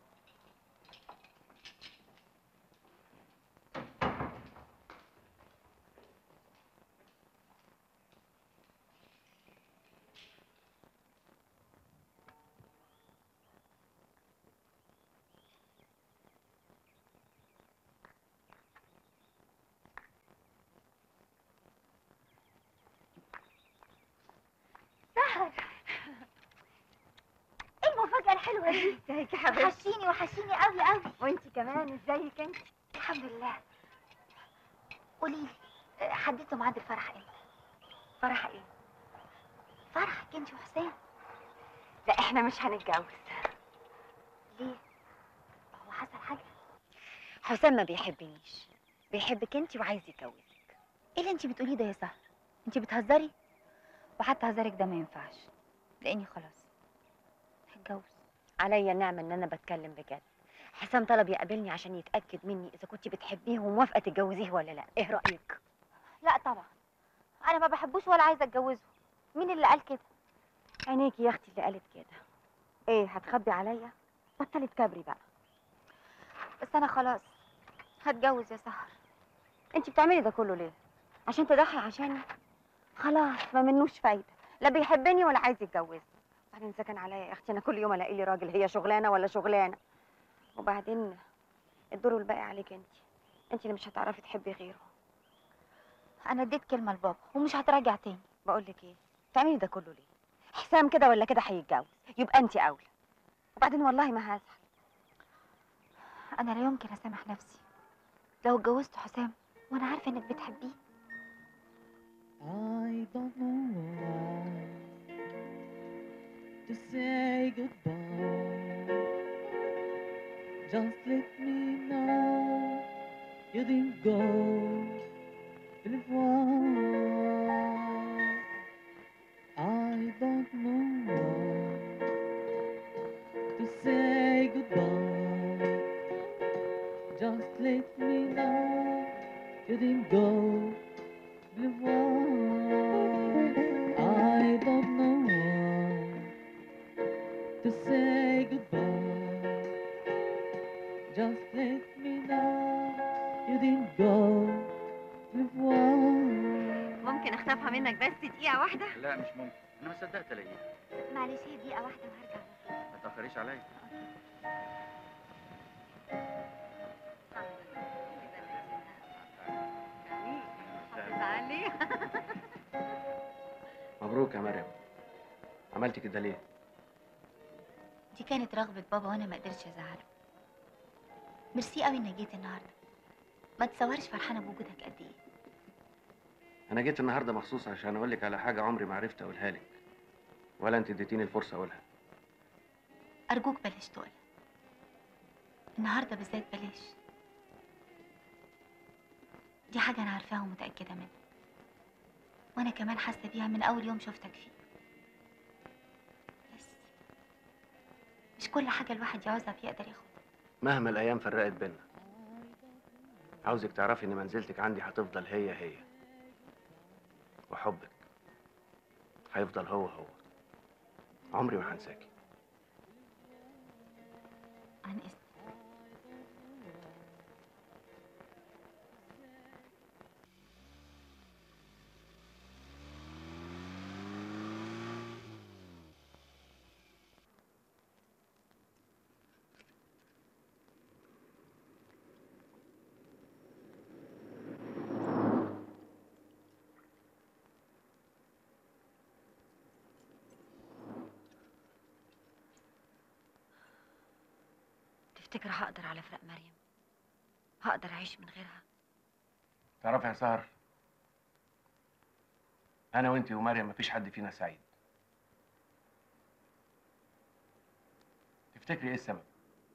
سهر ايه المفاجأة الحلوة دي؟ ازيك يا حبيبتي وحشيني وحشيني قوي قوي وانت كمان ازيك انت الحمد لله قولي لي حددتوا ميعاد الفرح امتى؟ فرح ايه؟ فرحك انت وحسام لا احنا مش هنتجوز ليه؟ هو حصل حاجة؟ حسام ما بيحبنيش بيحبك انت وعايز يتجوزك ايه اللي انت بتقوليه ده يا سهر انت بتهزري وحتى هزارك ده ما ينفعش لاني خلاص هتجوز عليا النعمة ان انا بتكلم بجد حسام طلب يقابلني عشان يتأكد مني اذا كنت بتحبيه وموافقة تتجوزيه ولا لا ايه رأيك؟ لا طبعا انا ما بحبوش ولا عايزة اتجوزه مين اللي قال كده؟ عينيكي يا اختي اللي قالت كده ايه هتخبي عليا؟ بطلي تكبري بقى بس انا خلاص هتجوز يا سهر انت بتعملي ده كله ليه؟ عشان تضحي عشاني؟ خلاص ما منوش فايدة لا بيحبني ولا عايز يتجوزني بعدين اذا كان عليا يا اختي انا كل يوم الاقي لي راجل هي شغلانة ولا شغلانة وبعدين الدور الباقي عليك انت انت اللي مش هتعرفي تحبي غيره انا اديت كلمة لبابا ومش هتراجع تاني بقول لك ايه بتعملي ده كله ليه حسام كده ولا كده هيتجوز يبقى انت اولى وبعدين والله ما هزعل انا لا يمكن اسامح نفسي لو اتجوزت حسام وانا عارفة انك بتحبيه I don't know why to say goodbye. Just let me know you didn't go. Believe why. I don't know why to say goodbye. Just let me know you didn't go. Believe why. I don't know why to say goodbye. Just let me know you didn't go. Believe why. ممكن اخطفها منك بس دقيقة واحدة لا مش ممكن انا ما صدقت الاقيها معلش هي دقيقة واحدة وهرجع ما تاخريش عليا مبروك يا مريم عملتي كده ليه؟ دي كانت رغبة بابا وانا ما قدرتش ازعله ميرسي قوي انك جيت النهارده ما تصورش فرحانة بوجودك قد ايه انا جيت النهارده مخصوص عشان اقول لك على حاجه عمري ما عرفت اقولها لك ولا انت اديتيني الفرصه اقولها ارجوك بلاش تقول النهارده بالذات بلاش دي حاجة انا عارفاها ومتأكدة منها وانا كمان حاسة بيها من اول يوم شفتك فيه بس مش كل حاجة الواحد يعوزها بيقدر ياخدها مهما الايام فرقت بينا عاوزك تعرفي ان منزلتك عندي هتفضل هي هي وحبك هيفضل هو هو عمري ما هنساكي عن اذنك تفتكر هقدر على فراق مريم هقدر اعيش من غيرها تعرفي يا سهر انا وانتي ومريم مفيش حد فينا سعيد تفتكري ايه السبب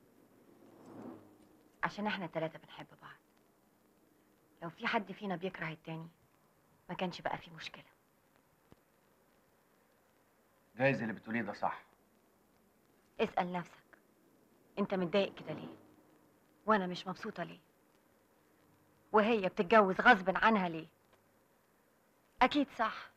عشان احنا التلاتة بنحب بعض لو في حد فينا بيكره التاني ما كانش بقى في مشكلة جايز اللي بتقوليه ده صح اسأل نفسك انت متضايق كده ليه وانا مش مبسوطة ليه وهي بتتجوز غصب عنها ليه اكيد صح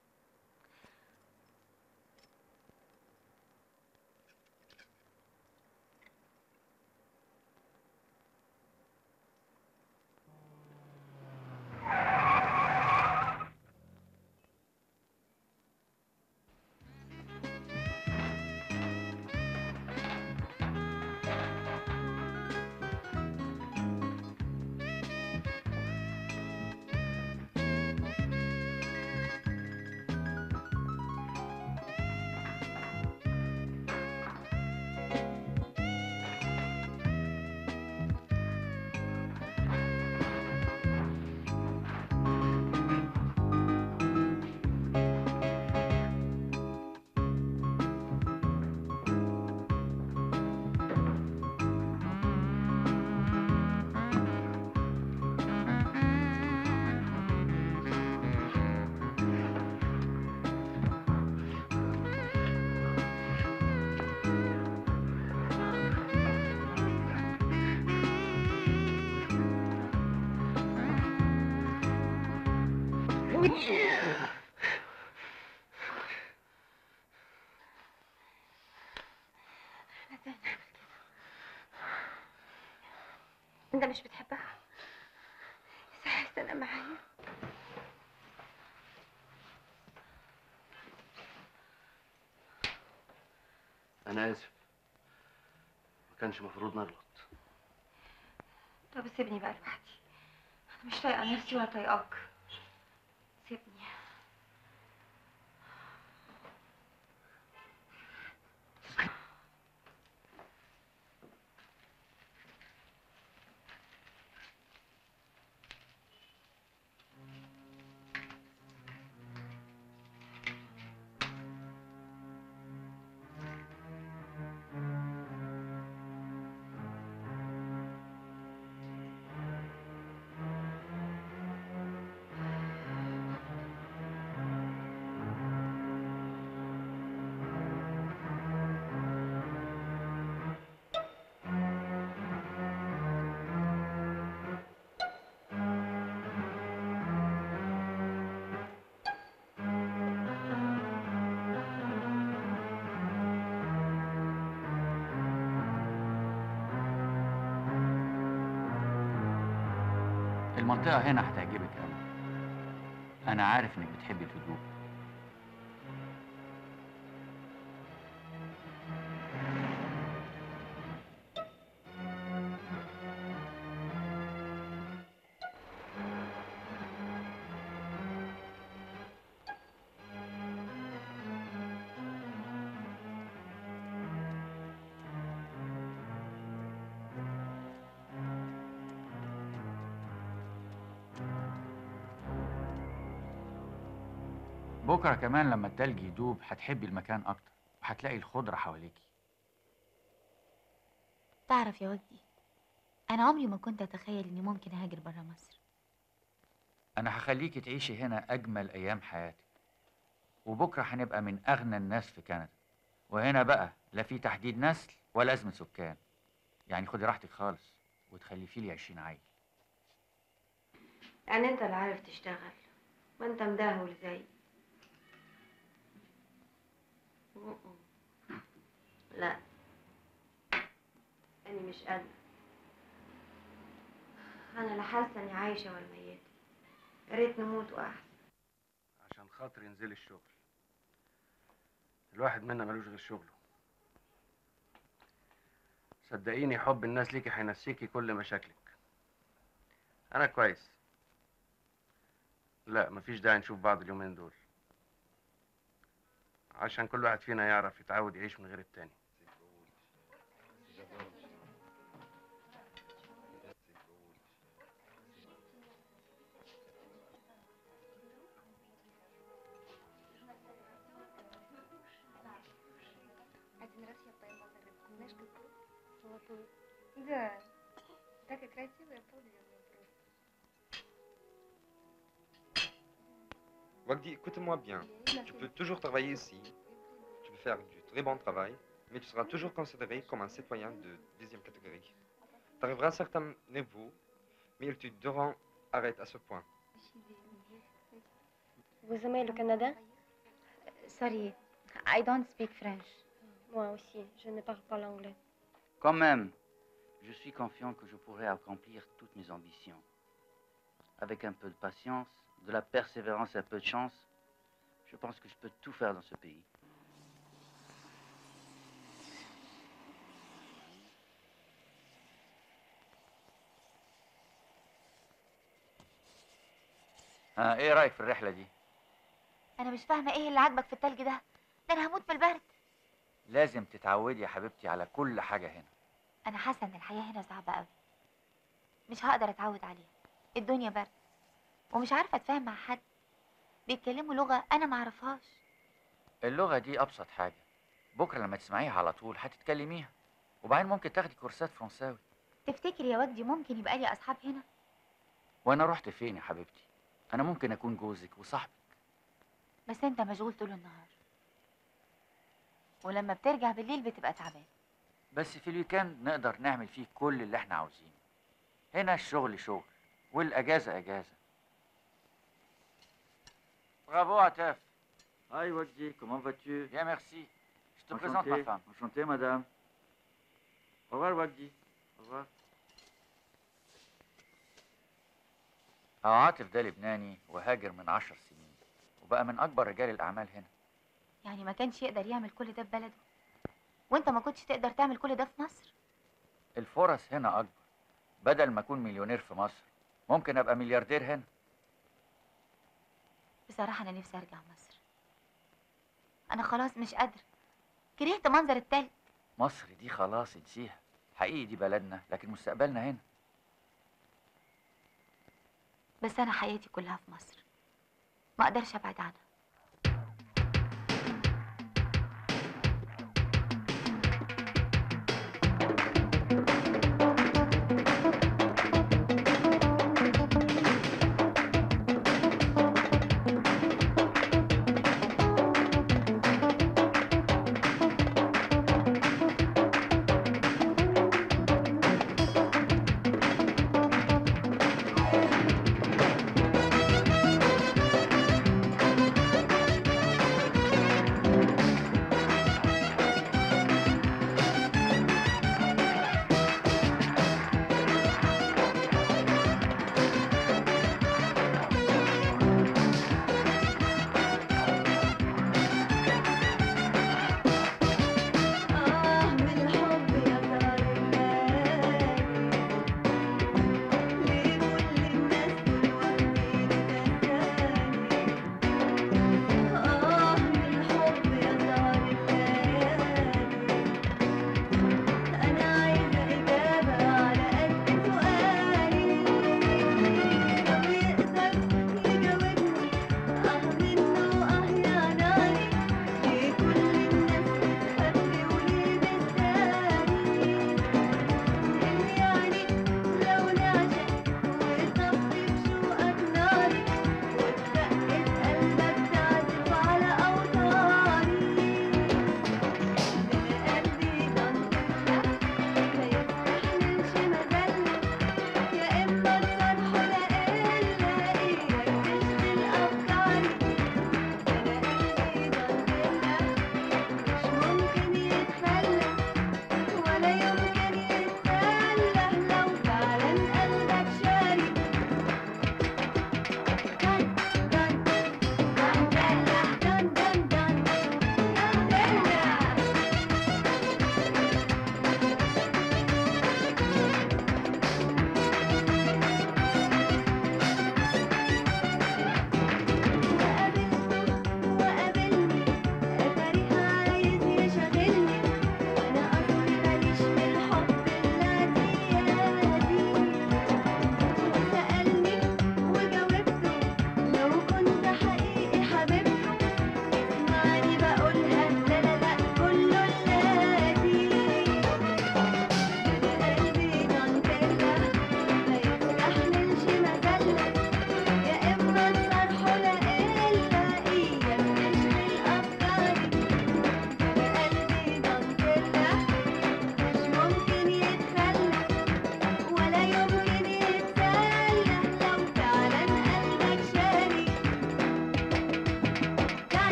انت مش بتحبها ازاي استنى معايا انا اسف ما كانش المفروض نغلط طب سيبني بقى لوحدي انا مش طايقه نفسي ولا طايقاك سيبني المنطقة هنا هتعجبك أوي أنا عارف إنك بتحبي الهدوء بكرة كمان لما التلج يدوب هتحبي المكان أكتر وهتلاقي الخضرة حواليكي تعرف يا وجدي أنا عمري ما كنت أتخيل إني ممكن أهاجر برا مصر أنا هخليكي تعيشي هنا أجمل أيام حياتك وبكرة هنبقى من أغنى الناس في كندا وهنا بقى لا في تحديد نسل ولا أزمة سكان يعني خدي راحتك خالص وتخلفي لي 20 عيل يعني انت اللي عارف تشتغل ما انت مدهول زي لا أنا مش قادرة أنا لا حاسة إني عايشة ولا ميتة يا ريت نموت وأحسن عشان خاطر ينزل الشغل الواحد منا ملوش غير شغله صدقيني حب الناس ليكي هينسيكي كل مشاكلك انا كويس لا مفيش داعي نشوف بعض اليومين دول عشان كل واحد فينا يعرف يتعود يعيش من غير التاني Один раз я поймала рыбку. Знаешь, какую? Золотую. Да. Такая красивая, обалденная просто. Wagdi, écoute-moi bien. Tu peux toujours travailler ici. faire du très bon travail, mais tu seras toujours considéré comme un citoyen de deuxième catégorie. Tu arriveras à un certain niveau, mais ils te diront arrête à ce point. Vous aimez le Canada Sorry, I don't speak French. Moi aussi, je ne parle pas l'anglais. Quand même, je suis confiant que je pourrai accomplir toutes mes ambitions. Avec un peu de patience, de la persévérance et un peu de chance, je pense que je peux tout faire dans ce pays. ها ايه رايك في الرحله دي انا مش فاهمه ايه اللي عاجبك في التلج ده ده انا هموت من البرد لازم تتعودي يا حبيبتي على كل حاجه هنا انا حاسه ان الحياه هنا صعبه قوي مش هقدر اتعود عليها الدنيا برد ومش عارفه اتفاهم مع حد بيتكلموا لغه انا ما اعرفهاش اللغه دي ابسط حاجه بكره لما تسمعيها على طول هتتكلميها وبعدين ممكن تاخدي كورسات فرنساوي تفتكري يا وجدي ممكن يبقى لي اصحاب هنا وانا رحت فين يا حبيبتي انا ممكن اكون جوزك وصاحبك بس انت مشغول طول النهار ولما بترجع بالليل بتبقى تعبان بس في الويكند نقدر نعمل فيه كل اللي احنا عاوزينه هنا الشغل شغل والاجازه اجازه برافو عتاف Hi Wajdi, comment vas-tu Bien, merci. Je te présente ma femme. Enchanté, madame. Au revoir Wajdi. Au revoir. أهو عاطف ده لبناني وهاجر من عشر سنين وبقى من أكبر رجال الأعمال هنا يعني ما كانش يقدر يعمل كل ده في بلده وانت ما كنتش تقدر تعمل كل ده في مصر الفرص هنا أكبر بدل ما أكون مليونير في مصر ممكن أبقى ملياردير هنا بصراحه انا نفسي ارجع مصر انا خلاص مش قادره كرهت منظر التلج مصر دي خلاص نسيها حقيقي دي بلدنا لكن مستقبلنا هنا بس انا حياتي كلها في مصر ما اقدرش ابعد عنها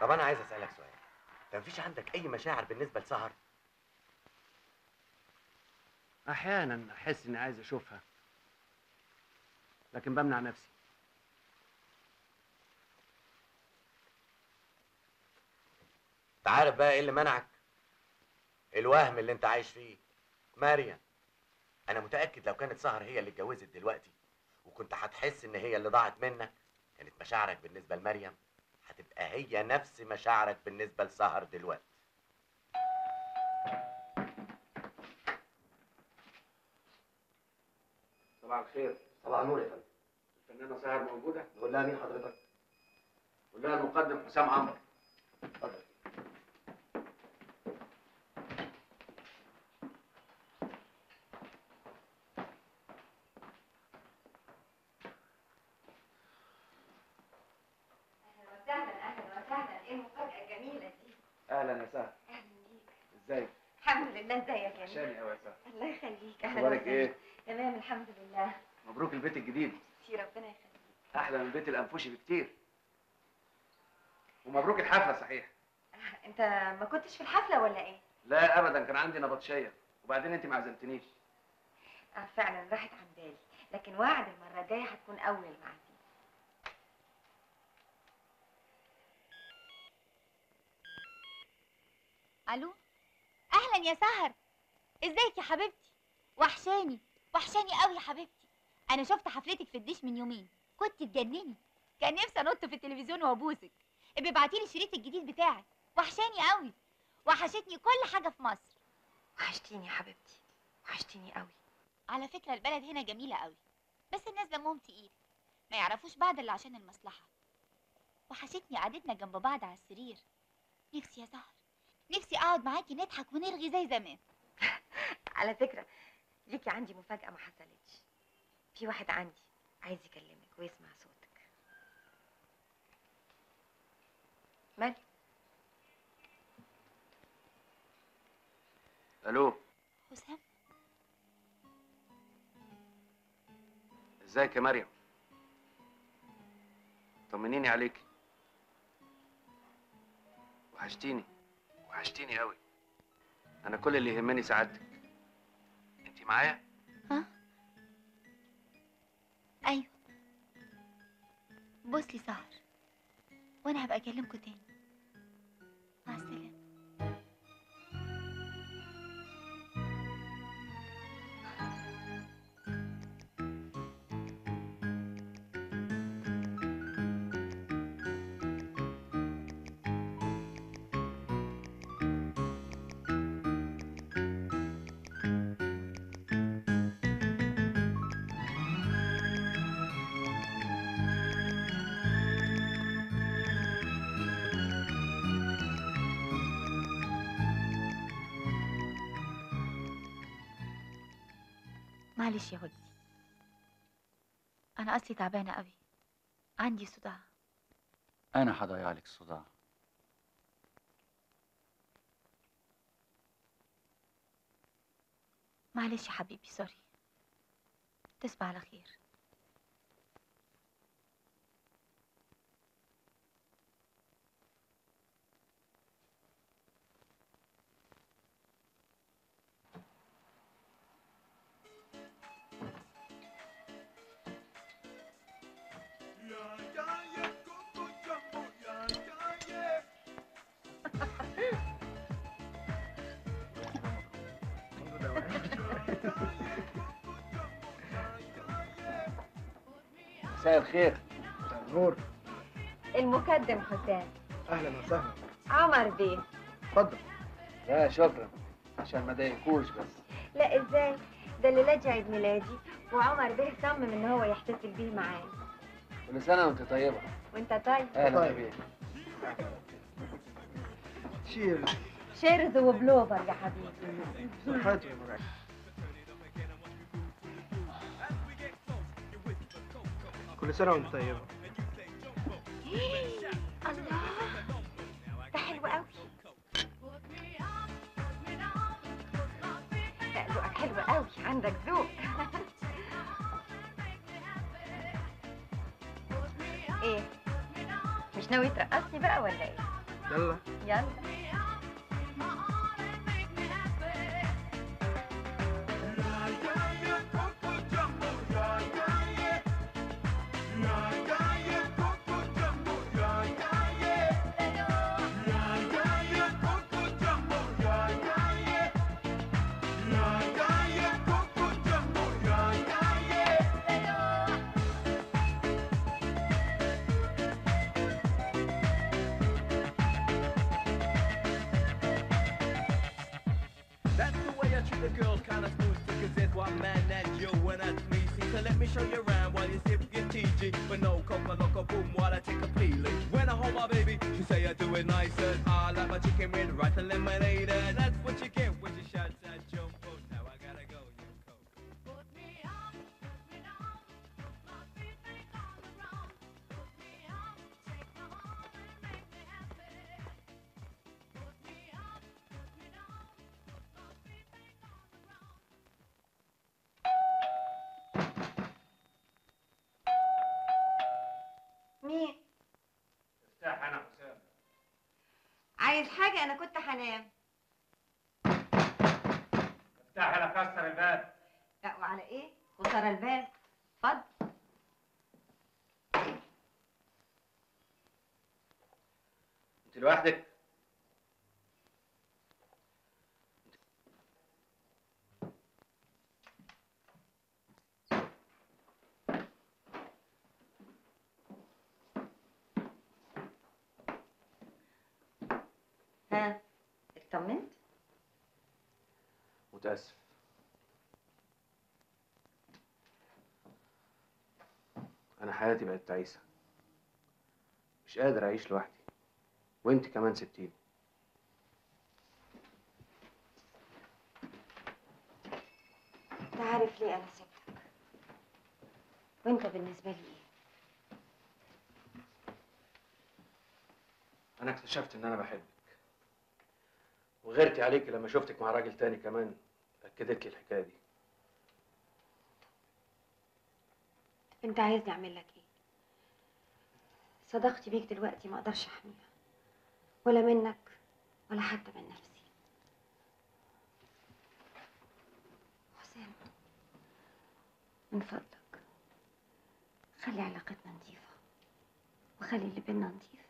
طب انا عايز اسالك سؤال انت مفيش عندك اي مشاعر بالنسبه لسهر احيانا احس اني عايز اشوفها لكن بمنع نفسي انت عارف بقى ايه اللي منعك الوهم اللي انت عايش فيه مريم انا متاكد لو كانت سهر هي اللي اتجوزت دلوقتي وكنت هتحس ان هي اللي ضاعت منك كانت مشاعرك بالنسبه لمريم هتبقى هي نفس مشاعرك بالنسبه لسهر دلوقتي صباح الخير صباح النور يا فندم الفنانه سهر موجوده نقول لها مين حضرتك قول لها المقدم حسام عمرو اتفضل وسهلا اهلا وسهلا ايه المفاجاه الجميله دي اهلا يا سهر اهلا بيك ازيك الحمد لله ازيك يا عشاني قوي يا سهر الله يخليك اهلا اخبارك وسهلا. ايه تمام الحمد لله مبروك البيت الجديد في ربنا يخليك احلى من البيت الانفوشي بكتير ومبروك الحفله صحيح انت ما كنتش في الحفله ولا ايه لا ابدا كان عندي نبطشيه وبعدين انت ما عزمتنيش آه فعلا راحت عن بالي لكن وعد المره الجايه هتكون اول معاكي الو اهلا يا سهر ازيك يا حبيبتي وحشاني وحشاني قوي يا حبيبتي انا شفت حفلتك في الديش من يومين كنت تجنني كان نفسي انط في التلفزيون وابوسك ابقي ابعتي لي الشريط الجديد بتاعك وحشاني قوي وحشتني كل حاجه في مصر وحشتيني يا حبيبتي وحشتيني قوي على فكره البلد هنا جميله قوي بس الناس دمهم تقيل ما يعرفوش بعض الا عشان المصلحه وحشتني قعدتنا جنب بعض على السرير نفسي يا سهر نفسي اقعد معاكي نضحك ونرغي زي زمان على فكره ليكي عندي مفاجاه ما حصلتش في واحد عندي عايز يكلمك ويسمع صوتك مالك الو حسام ازيك يا مريم طمنيني عليك وحشتيني وحشتيني قوي انا كل اللي يهمني سعادتك انت معايا ايوه بص لي سهر وانا هبقى اكلمكوا تاني مع السلامه معلش يا ولدي انا اصلي تعبانه قوي عندي صداع انا هضيع لك الصداع معلش يا حبيبي سوري تصبح على خير مساء الخير نور المقدم حسام اهلا وسهلا عمر بيه اتفضل لا شكرا عشان ما ضايقكوش بس لا ازاي ده الليله دي عيد ميلادي وعمر بيه صمم ان هو يحتفل بيه معايا كل سنه وانت طيبه وانت طيب اهلا بيك شيل شيرز وبلوفر يا حبيبي صحتي يا مرعي كل سنة وانت طيبة الله ده حلو قوي لا ذوقك حلو قوي عندك ذوق ايه مش ناوي ترقصني بقى ولا ايه يلا يلا That's the way I treat the girls, kinda smooth, because that's why I'm mad at you when I me. See, so let me show you around while you sip your TG. But no coca loco boom while I take a peeling. When I hold my baby, she say I do it nicer. I like my chicken with rice and lemonade. and That's what you get when you shout at Jumbo. Now I gotta go, you coke. مين افتح انا حسام عايز حاجه انا كنت هنام افتح انا كسر الباب لا وعلى ايه خسر الباب اتفضل انت لوحدك ها اطمنت متاسف انا حياتي بقت تعيسه مش قادر اعيش لوحدي وانت كمان سبتيني انت عارف ليه انا سبتك وانت بالنسبه لي ايه انا اكتشفت ان انا بحبك وغيرتي عليكي لما شفتك مع راجل تاني كمان اكدت لي الحكايه دي انت عايزني اعمل لك ايه صداقتي بيك دلوقتي ما اقدرش احميها ولا منك ولا حتى من نفسي حسام من فضلك خلي علاقتنا نظيفة وخلي اللي بينا نظيف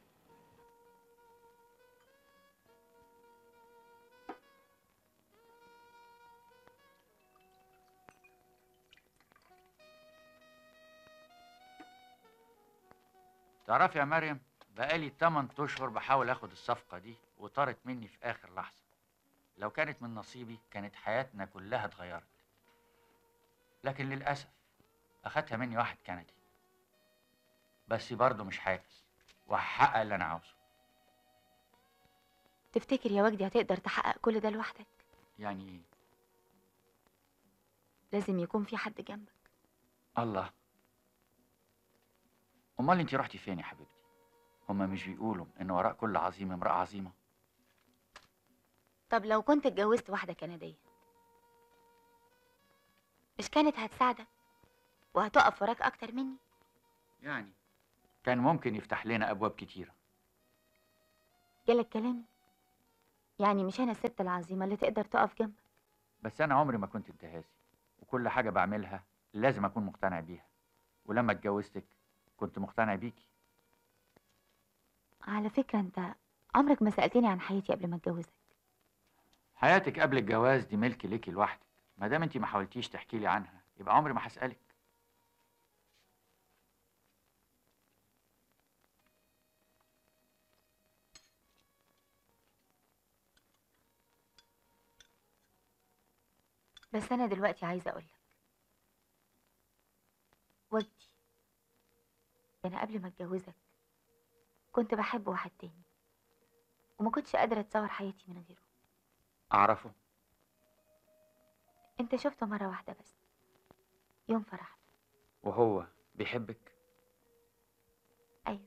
تعرفي يا مريم بقالي 8 اشهر بحاول اخد الصفقه دي وطارت مني في اخر لحظه لو كانت من نصيبي كانت حياتنا كلها اتغيرت لكن للاسف اخدها مني واحد كندي بس برضه مش حافز وهحقق اللي انا عاوزه تفتكر يا وجدي هتقدر تحقق كل ده لوحدك يعني ايه لازم يكون في حد جنبك الله امال انت رحتي فين يا حبيبتي هما مش بيقولوا ان وراء كل عظيم امراه عظيمه طب لو كنت اتجوزت واحدة كندية مش كانت هتساعدك وهتقف وراك أكتر مني يعني كان ممكن يفتح لنا ابواب كتيره جالك كلامي يعني مش أنا الست العظيمة اللي تقدر تقف جنبك بس انا عمري ما كنت انتهازي وكل حاجه بعملها لازم اكون مقتنع بيها ولما اتجوزتك كنت مقتنع بيكي على فكرة أنت عمرك ما سألتني عن حياتي قبل ما أتجوزك حياتك قبل الجواز دي ملك ليكي لوحدك ما دام انت ما حاولتيش تحكي لي عنها يبقى عمري ما هسالك بس أنا دلوقتي عايزة أقولك وجدي أنا قبل ما أتجوزك كنت بحب واحد تاني وما كنتش قادرة أتصور حياتي من غيره اعرفه أنت شفته مرة واحدة بس يوم فرحنا وهو بيحبك أيوة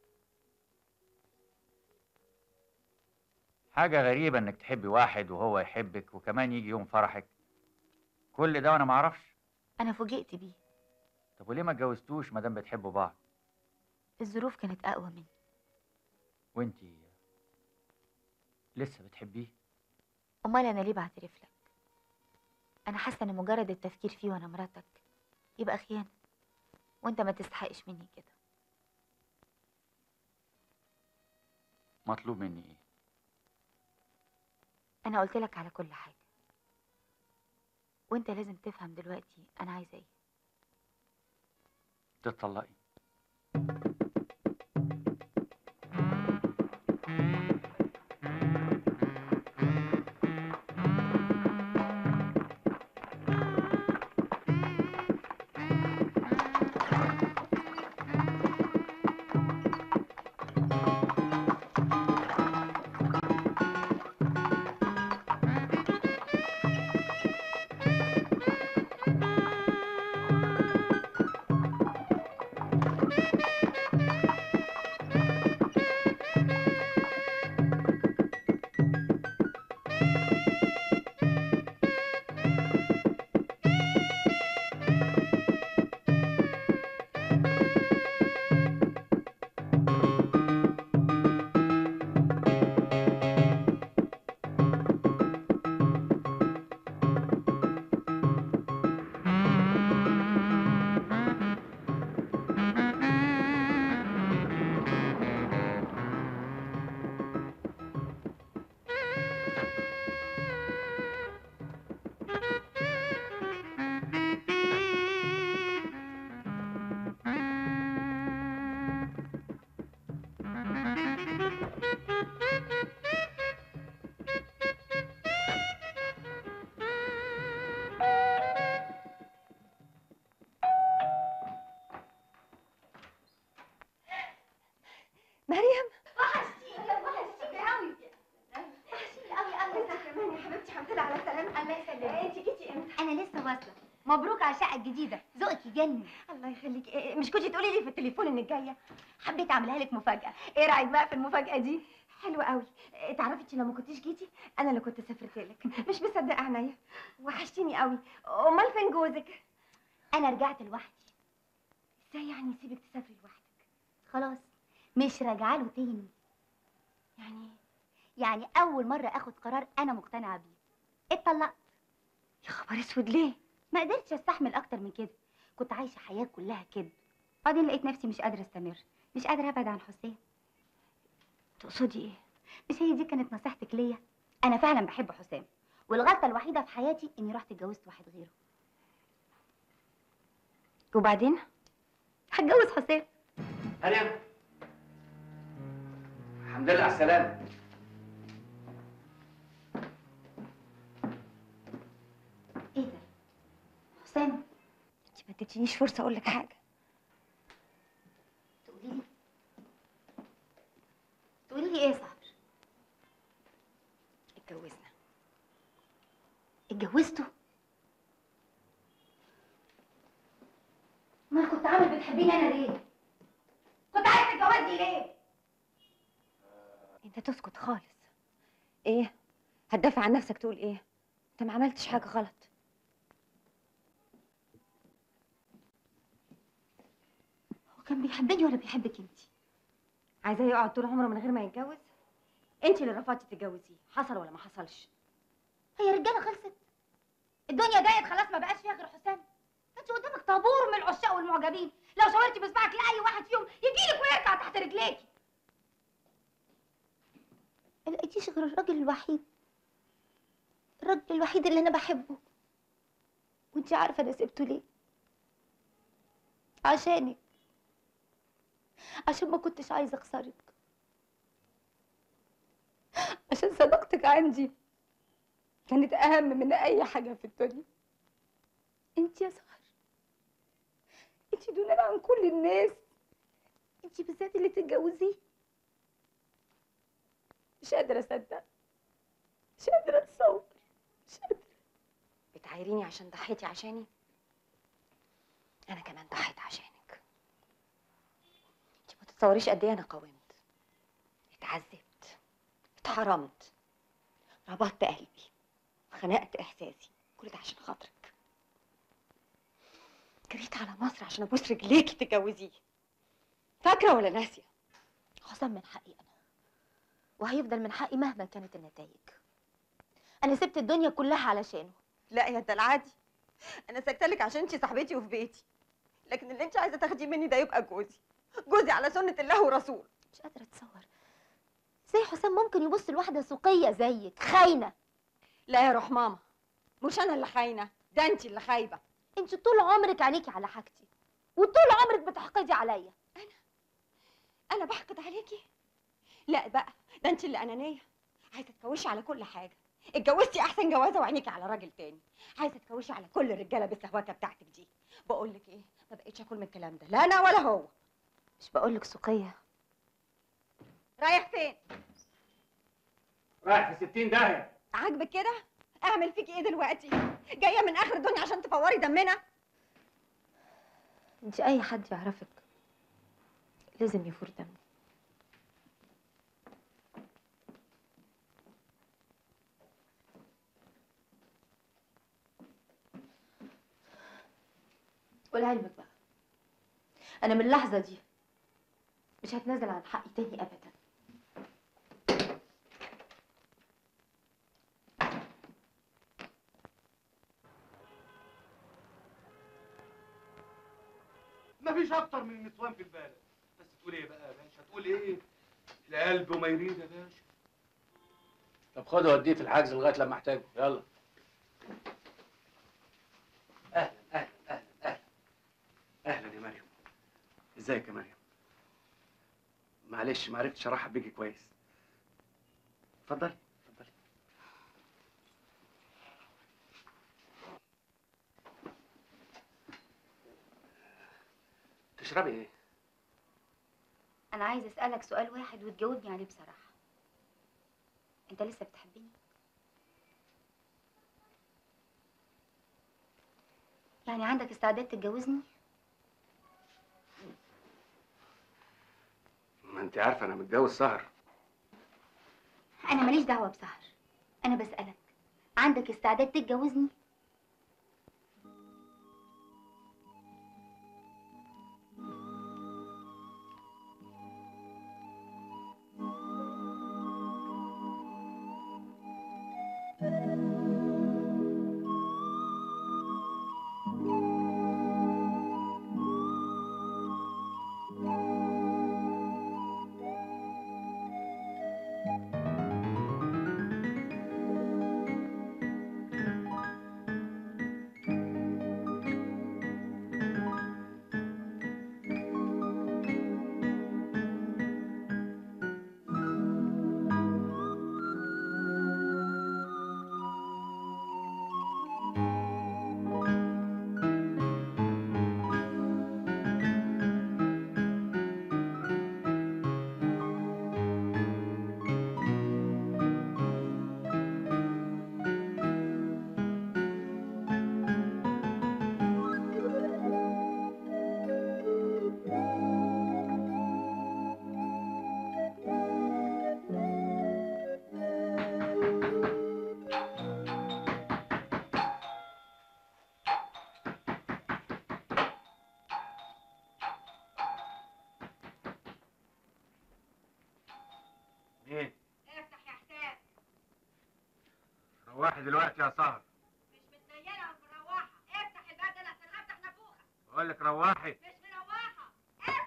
حاجه غريبه انك تحبي واحد وهو يحبك وكمان يجي يوم فرحك كل ده وانا ما اعرفش أنا فوجئت بيه طب وليه ما اتجوزتوش ما دام بتحبوا بعض الظروف كانت أقوى مني وانتي لسه بتحبيه امال انا ليه بعترف لك انا حاسه ان مجرد التفكير فيه وانا مراتك يبقى خيانه وانت ما تستحقش مني كده مطلوب مني ايه انا قلت لك على كل حاجه وانت لازم تفهم دلوقتي انا عايزه ايه تطلقي مريم وحشتيني وحشتيني قوي وحشتيني قوي قوي انت كمان يا حبيبتي الحمد لله على السلامه الله يسلمك انت جيتي امتى انا لسه واصله مبروك على الشقه الجديده ذوقك يجنن الله يخليك إيه، مش كنتي تقولي لي في التليفون انك جايه حبيت اعملها لك مفاجاه ايه رايك بقى في المفاجاه دي حلوه قوي إيه، تعرفي انت لو ما كنتيش جيتي انا اللي كنت سافرت لك مش مصدقه عينيا وحشتيني قوي امال فين جوزك انا رجعت لوحدي ازاي يعني يسيبك تسافري لوحدك خلاص مش راجعه له تاني يعني يعني اول مره اخد قرار انا مقتنعه بيه اتطلقت يا خبر اسود ليه ما قدرتش استحمل اكتر من كده كنت عايشه حياه كلها كده بعدين لقيت نفسي مش قادره استمر مش قادره ابعد عن حسين تقصدي ايه مش هي دي كانت نصيحتك ليا انا فعلا بحب حسام والغلطه الوحيده في حياتي اني رحت اتجوزت واحد غيره وبعدين هتجوز حسام مريم الحمد لله على السلامة ايه ده حسام انت ما اديتينيش فرصه اقول لك حاجه تقولي لي تقولي لي ايه يا صاحبي اتجوزنا اتجوزته ما كنت عامل بتحبيني انا ليه كنت عايز تتجوزني ليه انت تسكت خالص ايه هتدافع عن نفسك تقول ايه انت ما عملتش حاجه غلط هو كان بيحبني ولا بيحبك انت عايزاه يقعد طول عمره من غير ما يتجوز انت اللي رفضتي تتجوزيه حصل ولا ما حصلش هي رجاله خلصت الدنيا ضاقت خلاص ما بقاش فيها غير حسام انت قدامك طابور من العشاق والمعجبين لو شاورتي بصبعك لاي واحد فيهم يجيلك ويركع تحت رجليكي ما لقيتيش غير الراجل الوحيد الراجل الوحيد اللي انا بحبه وانت عارفه انا سبته ليه عشانك عشان ما كنتش عايزه اخسرك عشان صداقتك عندي كانت اهم من اي حاجه في الدنيا انت يا سهر انت دوننا عن كل الناس انت بالذات اللي تتجوزيه مش قادره اصدق مش قادره اتصور مش قادره بتعايريني عشان ضحيتي عشاني انا كمان ضحيت عشانك انت ما تتصوريش قد ايه انا قاومت اتعذبت اتحرمت ربطت قلبي خنقت احساسي كل ده عشان خاطرك جريت على مصر عشان ابوس رجليكي تتجوزيه فاكره ولا ناسيه حسام من حقي انا وهيفضل من حقي مهما كانت النتائج انا سبت الدنيا كلها علشانه لا يا العادي انا ساكته لك عشان انت صاحبتي وفي بيتي لكن اللي انت عايزه تاخديه مني ده يبقى جوزي جوزي على سنه الله ورسوله مش قادره اتصور ازاي حسام ممكن يبص لواحده سوقيه زيك خاينه لا يا روح ماما مش انا اللي خاينه ده انت اللي خايبه انت طول عمرك عينيكي على حاجتي وطول عمرك بتحقدي عليا انا بحقد عليكي لا بقى ده انت اللي انانيه عايزه تكوشي على كل حاجه اتجوزتي احسن جوازه وعينيكي على راجل تاني عايزه تكوشي على كل الرجاله بالسهوكه بتاعتك دي بقول لك ايه ما بقتش اكل من الكلام ده لا انا ولا هو مش بقولك سوقيه رايح فين رايح في 60 داهيه عاجبك كده اعمل فيكي ايه دلوقتي جايه من اخر الدنيا عشان تفوري دمنا انت اي حد يعرفك لازم يفور دمه ولعلمك بقى انا من اللحظه دي مش هتنازل عن حقي تاني ابدا مفيش اكتر من النسوان في البلد بس تقول ايه بقى يا باشا تقول ايه القلب وما يريد يا باشا طب خده وديه في الحجز لغايه لما احتاجه يلا اهلا اهلا اهلا اهلا اهلا يا مريم ازيك يا مريم معلش ما عرفتش ارحب بيكي كويس اتفضلي اتفضلي تشربي ايه انا عايز اسالك سؤال واحد وتجاوبني عليه بصراحه انت لسه بتحبني يعني عندك استعداد تتجوزني ما انت عارفه انا متجوز سهر انا ماليش دعوه بسهر انا بسالك عندك استعداد تتجوزني مين افتح يا حسام روحي دلوقتي يا سهر مش متنيله ومروحه افتح الباب ده لحسن هفتح نافوخه بقول لك روحي مش مروحه افتح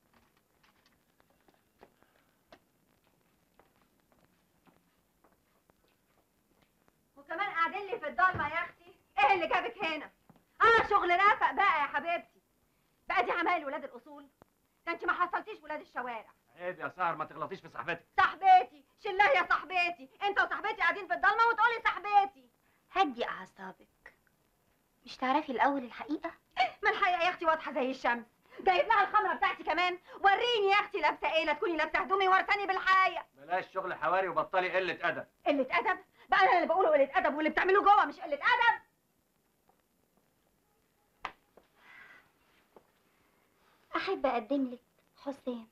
وكمان قاعدين لي في الضلمه يا اختي ايه اللي جابك هنا اه شغل رافق بقى يا حبيبتي بقى دي عمايل ولاد الاصول ده انت ما حصلتيش ولاد الشوارع عيب يا سهر ما تغلطيش في صاحبتك صاحبتي شله يا صاحبتي انت وصاحبتي قاعدين في الضلمه وتقولي صاحبتي هدي اعصابك مش تعرفي الاول الحقيقه ما الحقيقه يا اختي واضحه زي الشمس جايب لها الخمره بتاعتي كمان وريني يا اختي لابسه ايه لا تكوني لابسه هدومي ورثاني بالحقيقه بلاش شغل حواري وبطلي قله ادب قله ادب بقى انا اللي بقوله قله ادب واللي بتعمله جوه مش قله ادب احب اقدم لك حسام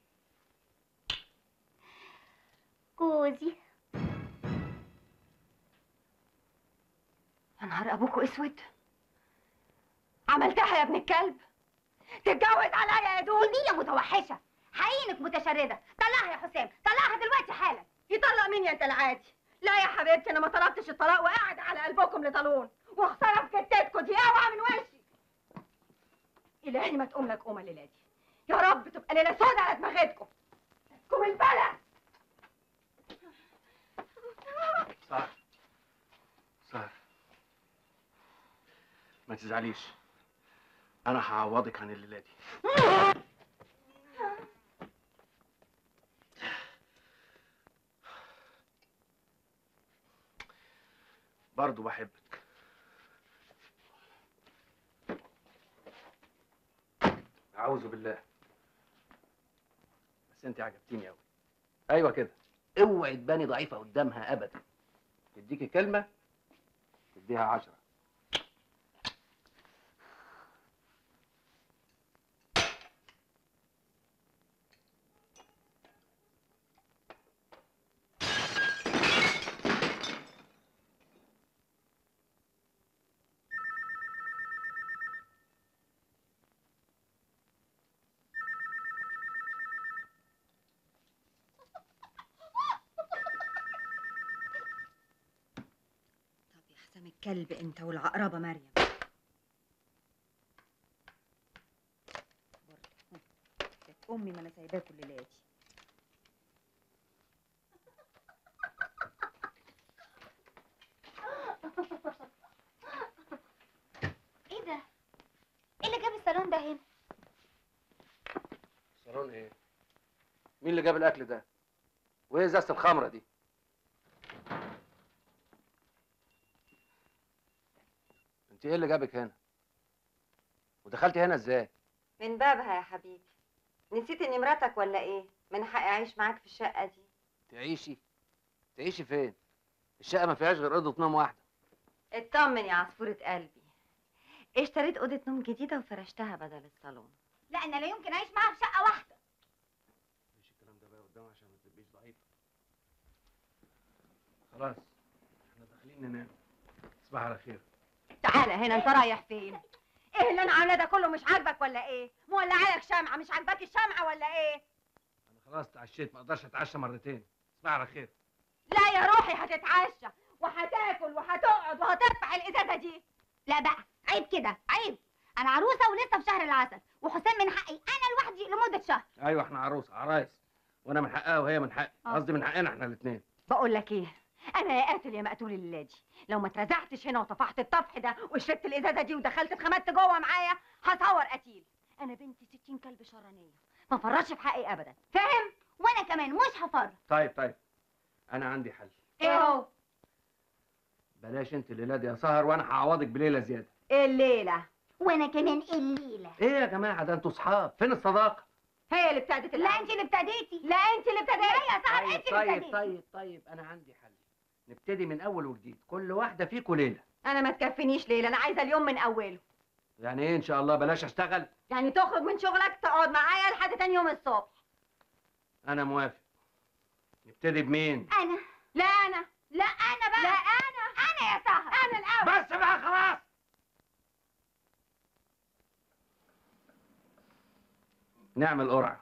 جوزي يا نهار ابوكوا اسود عملتها يا ابن الكلب تتجوز عليا يا دود دي يا متوحشه حقيقي انك متشرده طلعها يا حسام طلعها دلوقتي حالا يطلع مين يا انت العادي لا يا حبيبتي انا ما طلبتش الطلاق وقاعد على قلبكم لطالون وخساره في كتتكم دي اوعى من وشي الهي ما تقوم لك قومه الليله دي يا رب تبقى ليله سودة على دماغتكم كم البلد سهر سهر ما تزعليش انا هعوضك عن الليله دي برضه بحبك اعوذ بالله بس انت عجبتيني قوي ايوه كده اوعي تباني ضعيفه قدامها ابدا تديكي كلمه تديها عشرة طب يا حسام الكلب انت والعقربه مريم برضه كانت امي ما انا سايباكوا الليله دي ايه ده ايه اللي جاب الصالون ده هنا صالون ايه مين اللي جاب الاكل ده وايه ازازه الخمره دي انت ايه اللي جابك هنا ودخلتي هنا ازاي من بابها يا حبيبي نسيت اني مراتك ولا ايه من حقي اعيش معاك في الشقه دي تعيشي تعيشي فين الشقه ما فيهاش غير اوضه نوم واحده اطمن يا عصفورة قلبي اشتريت اوضه نوم جديده وفرشتها بدل الصالون لا انا لا يمكن اعيش معاها في شقه واحده مش الكلام ده بقى قدام عشان ما تبقيش ضعيفه خلاص احنا داخلين ننام تصبح على خير تعالى هنا انت رايح فين ايه اللي انا عامله ده كله مش عاجبك ولا ايه مولعه لك شمعه مش عاجباك الشمعه ولا ايه انا خلاص اتعشيت ما اقدرش اتعشى مرتين تصبح على خير لا يا روحي هتتعشى وهتاكل وهتقعد وهترفع الازازه دي لا بقى عيب كده عيب انا عروسه ولسه في شهر العسل وحسام من حقي انا لوحدي لمده شهر ايوه احنا عروس عرايس وانا من حقها وهي من حقي آه. قصدي من حقنا احنا الاثنين بقول لك ايه انا يا قاتل يا مقتول الليله دي لو ما اترزعتش هنا وطفحت الطفح ده وشربت الازازه دي ودخلت اتخمدت جوه معايا هصور قتيل انا بنتي ستين كلب شرانيه ما فرطش في حقي ابدا فاهم وانا كمان مش هفرط طيب طيب انا عندي حل ايه هو بلاش انت الليله دي يا سهر وانا هعوضك بليله زياده الليله وانا كمان الليله ايه يا جماعه ده انتوا صحاب فين الصداقه هي اللي ابتدت لا انت اللي ابتديتي لا انت اللي ابتديتي لا يا سهر طيب انت اللي طيب ابتديتي طيب طيب انا عندي حل نبتدي من اول وجديد كل واحده فيكم ليله انا ما تكفينيش ليله انا عايزه اليوم من اوله يعني ايه ان شاء الله بلاش اشتغل يعني تخرج من شغلك تقعد معايا لحد تاني يوم الصبح انا موافق نبتدي بمين انا لا انا لا انا بقى لا انا انا يا سهر انا الاول بس بقى خلاص نعمل قرعه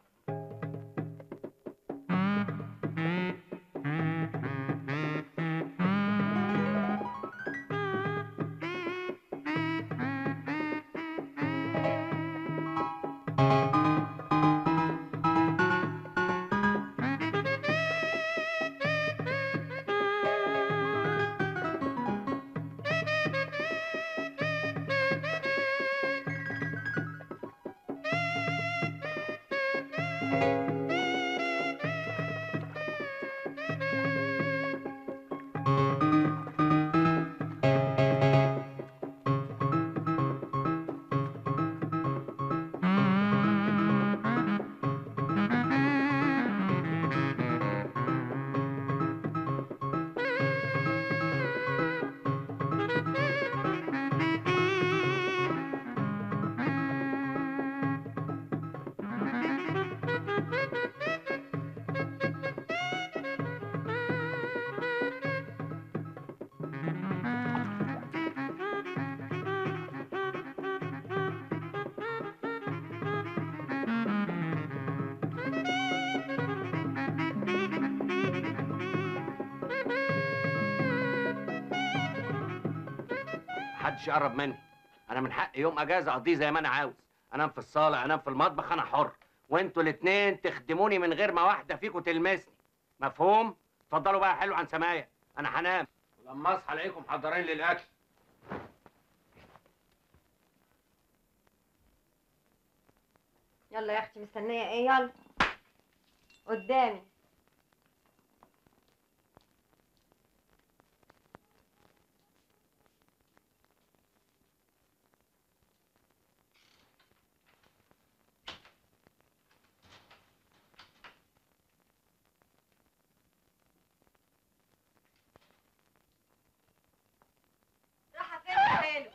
محدش يقرب مني انا من حقي يوم اجازه اقضيه زي ما انا عاوز انام في الصاله انام في المطبخ انا حر وانتوا الاتنين تخدموني من غير ما واحده فيكم تلمسني مفهوم اتفضلوا بقى حلو عن سمايه انا هنام ولما اصحى الاقيكم محضرين لي الاكل يلا يا اختي مستنيه ايه يلا قدامي راحه فين يا حلو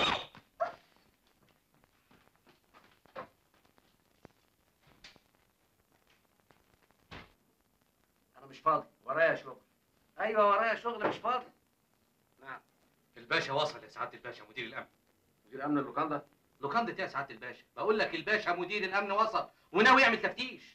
انا مش فاضي ورايا شغل ايوه ورايا شغل مش فاضي نعم الباشا وصل يا سعاده الباشا مدير الامن مدير امن اللوكاندا لوكاندا يا سعاده الباشا بقول لك الباشا مدير الامن وصل وناوي يعمل تفتيش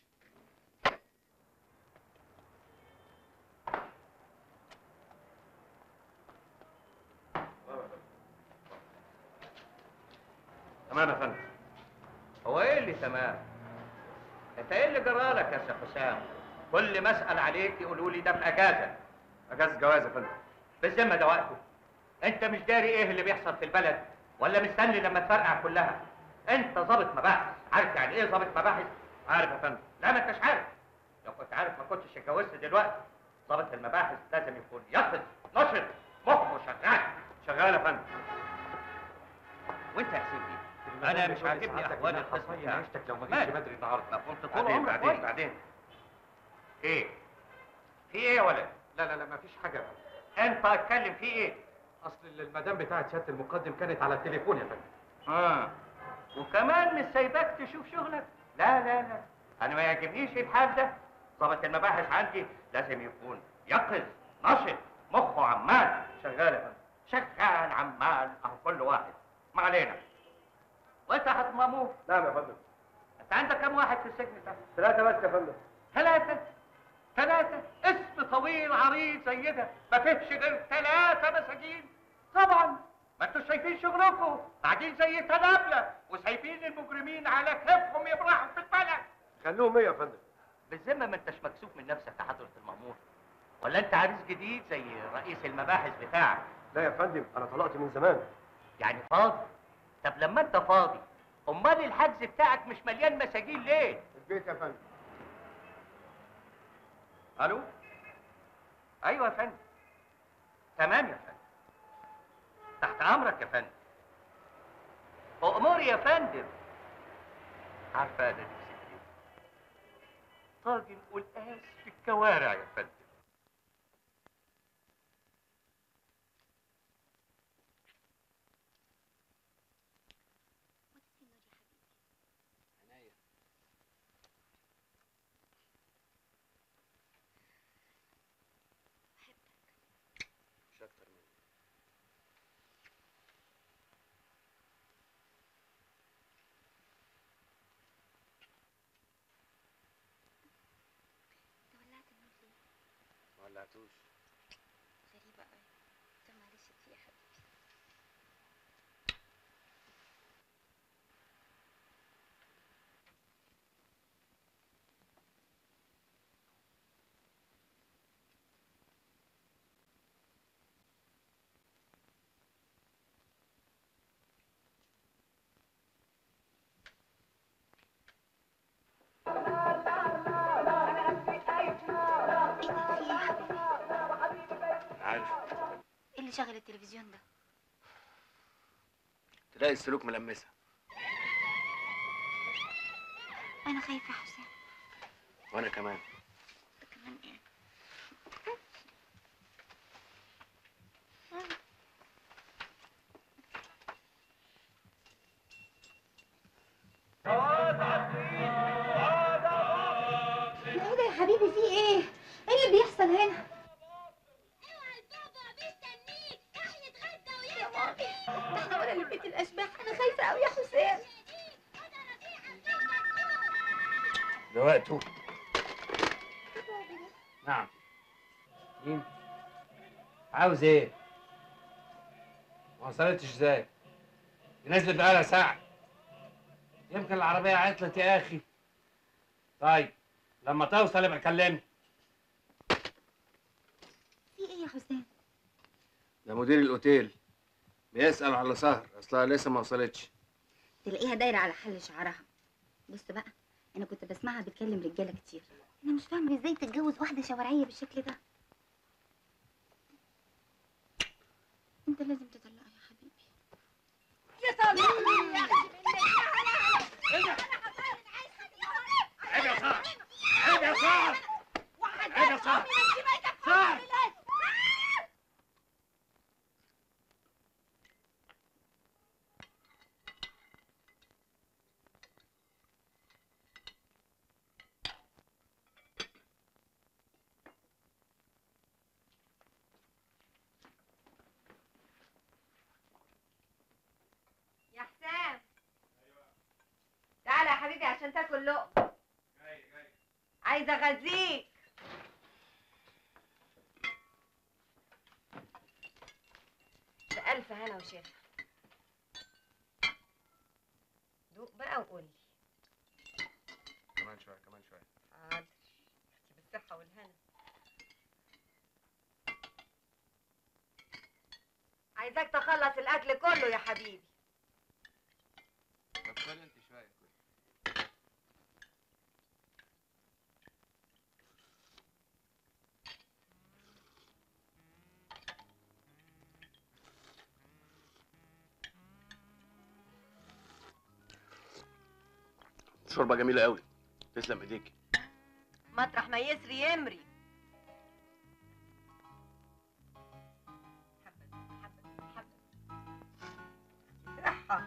تمام يا فندم هو ايه اللي تمام انت ايه اللي جرالك يا شيخ حسام كل ما اسال عليك يقولوا لي ده في اجازه اجازه جواز يا فندم بالذمه ده وقته انت مش داري ايه اللي بيحصل في البلد ولا مستني لما تفرقع كلها انت ضابط مباحث عارف يعني ايه ضابط مباحث عارف يا فندم لا ما انتش عارف لو كنت عارف ما كنتش اتجوزت دلوقتي ضابط المباحث لازم يكون يقظ نشط مخه شغال شغال يا فندم وانت يا حسين انا مش عاجبني احوال القسم بتاعك عشتك لو ما مالك؟ جيتش بدري النهارده ما كنت طول بعدين عمرك بعدين كويس. بعدين ايه في ايه يا ولد لا لا لا ما فيش حاجه انت اتكلم في ايه اصل المدام بتاعت سياده المقدم كانت على التليفون يا فندم اه وكمان مش سايباك تشوف شغلك لا لا لا انا ما يعجبنيش الحال ده ضابط المباحث عندي لازم يكون يقظ نشط مخه عمال شغال يا فندم شغال عمال اهو كل واحد ما علينا وانت هتماموه نعم يا فندم انت عندك كم واحد في السجن ده ثلاثة بس يا فندم ثلاثة ثلاثة اسم طويل عريض زي ده ما فيهش غير ثلاثة مساجين طبعا ما انتوا شايفين شغلكم قاعدين زي تنابلة وسايبين المجرمين على كيفهم يبرحوا في البلد خلوهم ايه يا فندم بالذمة ما انتش مكسوف من نفسك يا حضرة المأمور ولا انت عريس جديد زي رئيس المباحث بتاعك لا يا فندم انا طلقت من زمان يعني فاضي طب لما انت فاضي امال الحجز بتاعك مش مليان مساجين ليه البيت يا فندم الو ايوه يا فندم تمام يا فندم تحت امرك يا فندم امور يا فندم عارفه انا نفسي ايه طاجن قلقاس في الكوارع يا فندم مش اكتر مني ولعت النور ليه؟ ما ولعتوش غريبة أوي طب معلش دي يا حبيبي عارف ايه اللي شغل التلفزيون ده؟ تلاقي السلوك ملمسها أنا خايفة يا حسام وانا كمان كمان إيه؟ ايه ده يا حبيبي في ايه؟ ايه اللي بيحصل هنا؟ يا مامي ده احنا ولا لبيت الاشباح انا خايفه قوي يا حسام ده وقته نعم مين عاوز ايه ما وصلتش ازاي؟ دي نزلت بقالها ساعة يمكن العربية عطلت يا أخي طيب لما توصل يبقى كلمني في ايه يا حسام ده مدير الاوتيل بيسأل على سهر اصلها لسه ما وصلتش تلاقيها دايره على حل شعرها بص بقى انا كنت بسمعها بتكلم رجاله كتير انا مش فاهمه ازاي تتجوز واحده شوارعيه بالشكل ده انت لازم تطلقها يا حبيبي يا صلاح عيب يا سهر عيب يا سهر عيب يا سهر سهر يا حسام تعالى يا حبيبي عشان تاكل لقمه عايزه اغذيك بألف هنا وشفا دوق بقى وقول لي كمان شويه كمان شويه حاضر بالصحة والهنا عايزاك تخلص الأكل كله يا حبيبي طب كل انت شويه شوربه جميله قوي تسلم ايديك مطرح ما يسري يمري صحة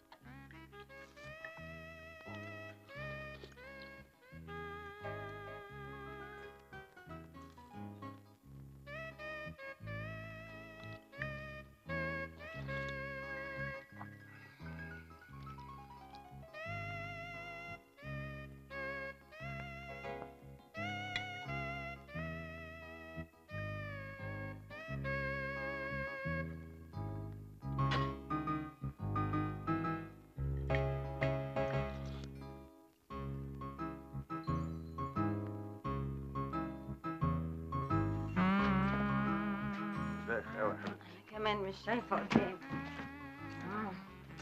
بايخ قوي يا حبيبتي كمان مش شايفة قدامي آه.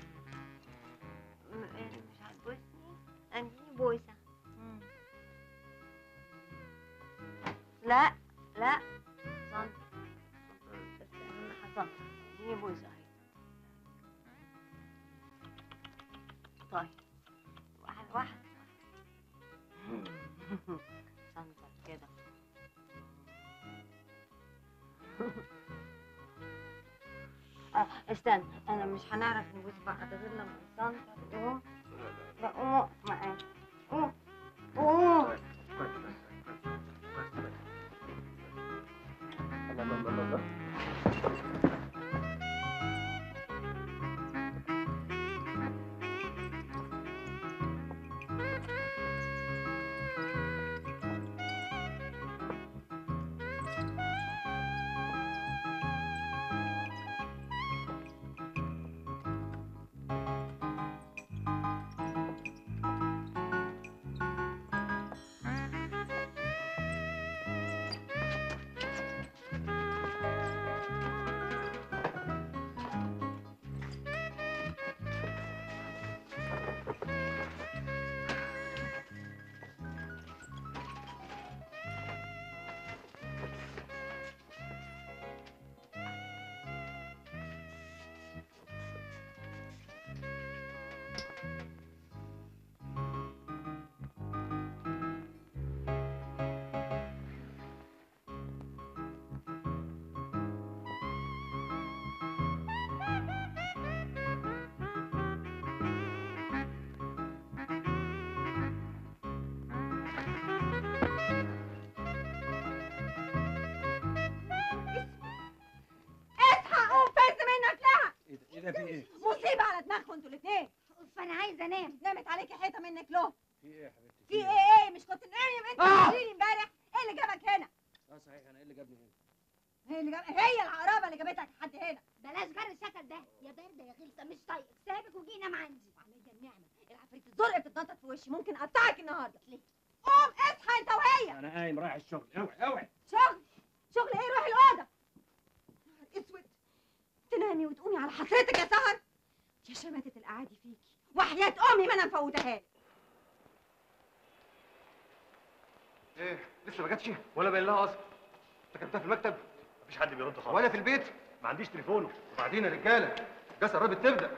م- إيه، مش هتبوسني اديني بوسة مم. لا لا حصنت بس انا حصنت اديني بوسة اهي طيب واحد واحد صنطر كده آه، استنى انا مش هنعرف نبوس بعض غير لما نصنطر قوم لا قوم معايا قوم قوم اصحى قوم فز منك لها ايه ده ايه ده في ايه؟ مصيبة على دماغكم انتوا الاثنين فانا عايزة انام نامت عليكي حيطة منك له في ايه يا حبيبتي؟ في ايه ايه مش كنت نايم انت آه! قولي لي امبارح ايه اللي جابك هنا اه صحيح انا ايه اللي جابني هنا؟ هي اللي جاب... هي العقربه اللي جابتك لحد هنا بلاش جر الشكل ده يا بارده يا غلسه مش طايق سابك وجي نام عندي وعليا النعمه العفريت الزرق بتتنطط في وشي ممكن اقطعك النهارده قوم اصحى انت وهي انا قايم رايح الشغل اوعي اوعي شغل شغل ايه روحي الاوضه نهار اسود تنامي وتقومي على حسرتك يا سهر يا شماتة الاعادي فيكي وحياة امي ما انا مفوتها لك ايه لسه ما جاتش ولا باين لها اصلا سكنتها في المكتب مفيش حد بيرد خالص ولا في البيت ما عنديش تليفونه وبعدين يا رجاله جس قربت تبدا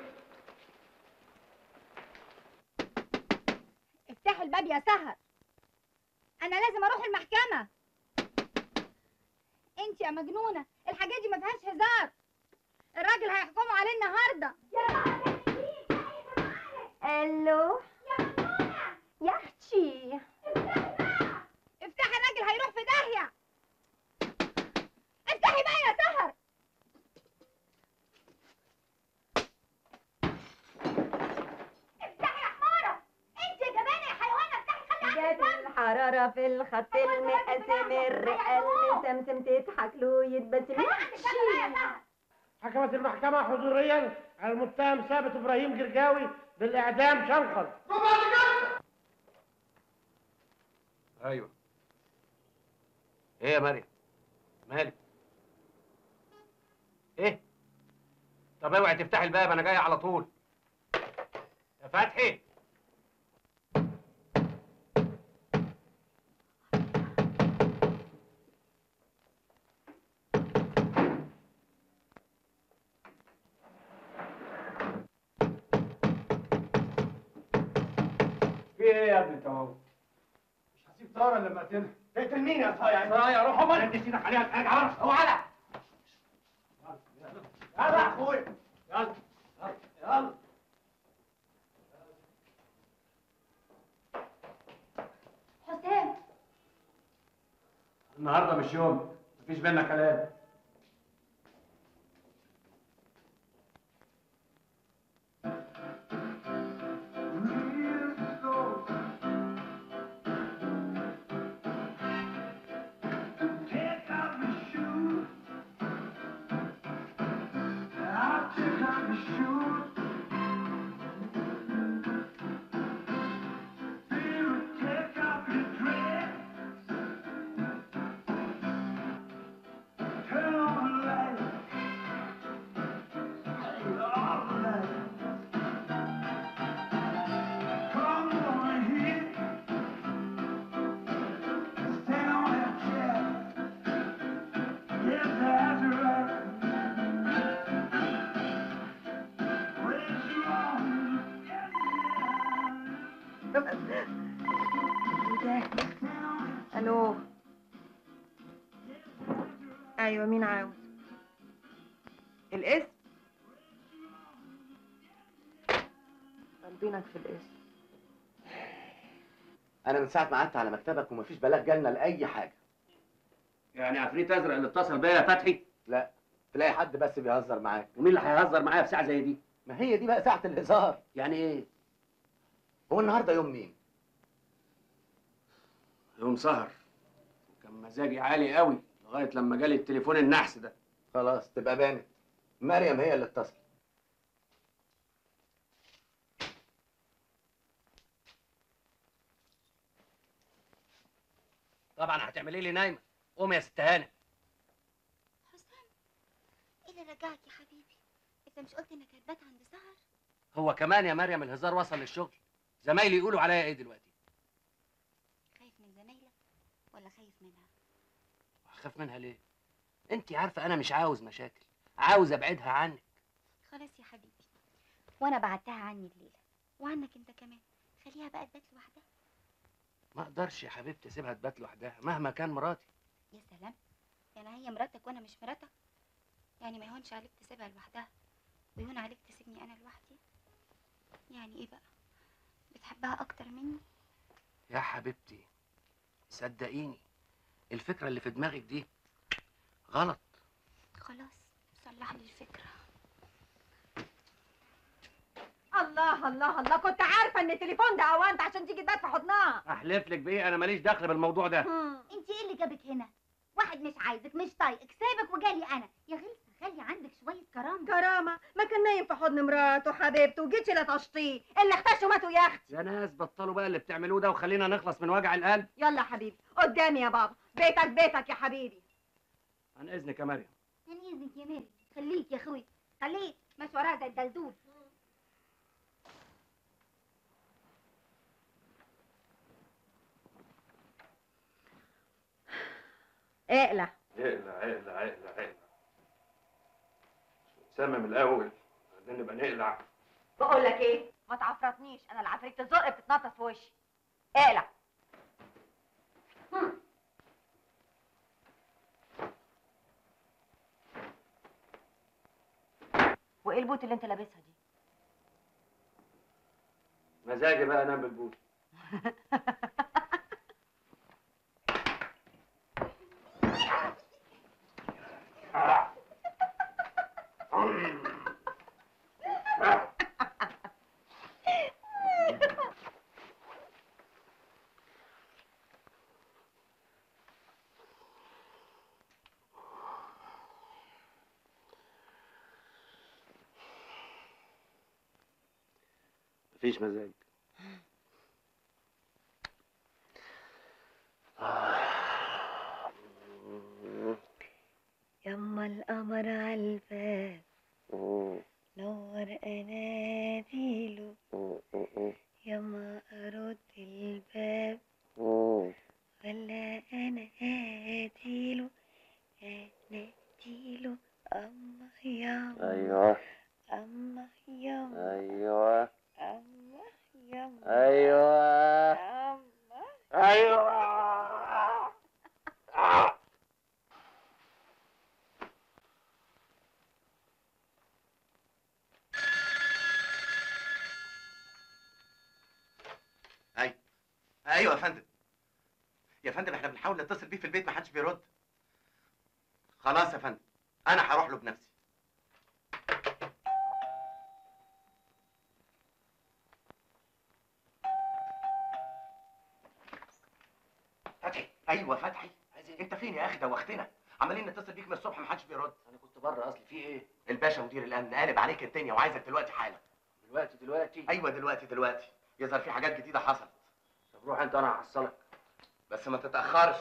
افتحي الباب يا سهر انا لازم اروح المحكمه انت يا مجنونه الحاجات دي ما فيهاش هزار الراجل هيحكموا عليه النهارده الو يا اختي افتحي الراجل هيروح في داهيه افتحي بقى يا سهر افتحي يا حماره انت يا جبانه يا حيوانه افتحي خلي جات الحرارة في الخط المقاسم الرئة المسمسم تضحك له يتبسم حكمت المحكمة حضوريا على المتهم ثابت إبراهيم جرجاوي بالإعدام شنقا ايوه ايه يا مريم مالك ايه طب اوعي تفتحي الباب انا جاي على طول يا فتحي في ايه يا ابني انت هو؟ مش هسيب ساره الا لما اقتلها تقتل مين يا صايع صايع روح امال انت سيدك عليها ارجع عرف هو على يلا يا اخويا يلا يلا حسام النهارده مش يوم مفيش بينا كلام الو ايوه مين عاوز الاسم طالبينك في الاسم انا من ساعه ما قعدت على مكتبك ومفيش بلاغ جالنا لاي حاجه يعني عفريت ازرق اللي اتصل بيا يا فتحي لا تلاقي حد بس بيهزر معاك ومين اللي هيهزر معايا في ساعه زي دي ما هي دي بقى ساعه الهزار يعني ايه هو النهارده يوم مين يوم سهر كان مزاجي عالي قوي لغايه لما جالي التليفون النحس ده خلاص تبقى بانت مريم هي اللي اتصلت طبعا هتعملي لي نايمه قومي يا ست هانم حسام ايه اللي رجعك يا حبيبي انت مش قلت انك هتبات عند سهر هو كمان يا مريم الهزار وصل للشغل زمايلي يقولوا عليا ايه دلوقتي خايف من زمايلك ولا خايف منها اخاف منها ليه انت عارفه انا مش عاوز مشاكل عاوز ابعدها عنك خلاص يا حبيبي وانا بعدتها عني الليله وعنك انت كمان خليها بقى تبات لوحدها ما اقدرش يا حبيبتي اسيبها تبات لوحدها مهما كان مراتي يا سلام يعني هي مراتك وانا مش مراتك يعني ما يهونش عليك تسيبها لوحدها ويهون عليك تسيبني انا لوحدي يعني ايه بقى بتحبها اكتر مني يا حبيبتي صدقيني الفكره اللي في دماغك دي غلط خلاص صلح لي الفكره الله الله الله كنت عارفه ان التليفون ده اوانت عشان تيجي تبات في حضنها احلف لك بيه انا ماليش دخل بالموضوع ده انت ايه اللي جابك هنا واحد مش عايزك مش طايقك سابك وجالي انا يا غلسه خلي عندك شويه كرامه كرامه ما كان نايم في حضن مراته حبيبته وجيتي لا تشطيه اللي اختشوا ماتوا يا اختي يا ناس بطلوا بقى اللي بتعملوه ده وخلينا نخلص من وجع القلب يلا يا حبيبي قدامي يا بابا بيتك بيتك يا حبيبي عن اذنك يا مريم عن اذنك يا ميري خليك يا اخوي خليك ماشي وراها زي الدلدول اقلع اقلع اقلع اقلع اقلع سمم الاول بعدين نبقى نقلع بقول لك ايه ما تعفرطنيش انا العفريت الزرق بتتنطط في وشي اقلع هم. وايه البوت اللي انت لابسها دي مزاجي بقى انام بالبوت مفيش مزاج يما القمر عالباب نور اناديله يما ارد الباب ولا انا اديله اناديله اما يما ايوه اما يما ايوه اما يما ايوه اما ايوه ايوه ايوه يا فندم يا فندم احنا بنحاول نتصل بيه في البيت ما حدش بيرد خلاص يا فندم انا هروح له بنفسي فتحي ايوه فتحي انت فين يا اخي دوختنا عمالين نتصل بيك من الصبح ما حدش بيرد انا كنت بره اصلي في ايه الباشا مدير الامن قالب عليك الدنيا وعايزك دلوقتي حالا دلوقتي دلوقتي ايوه دلوقتي دلوقتي يظهر في حاجات جديده حصلت طب روح انت انا هحصلك بس ما تتاخرش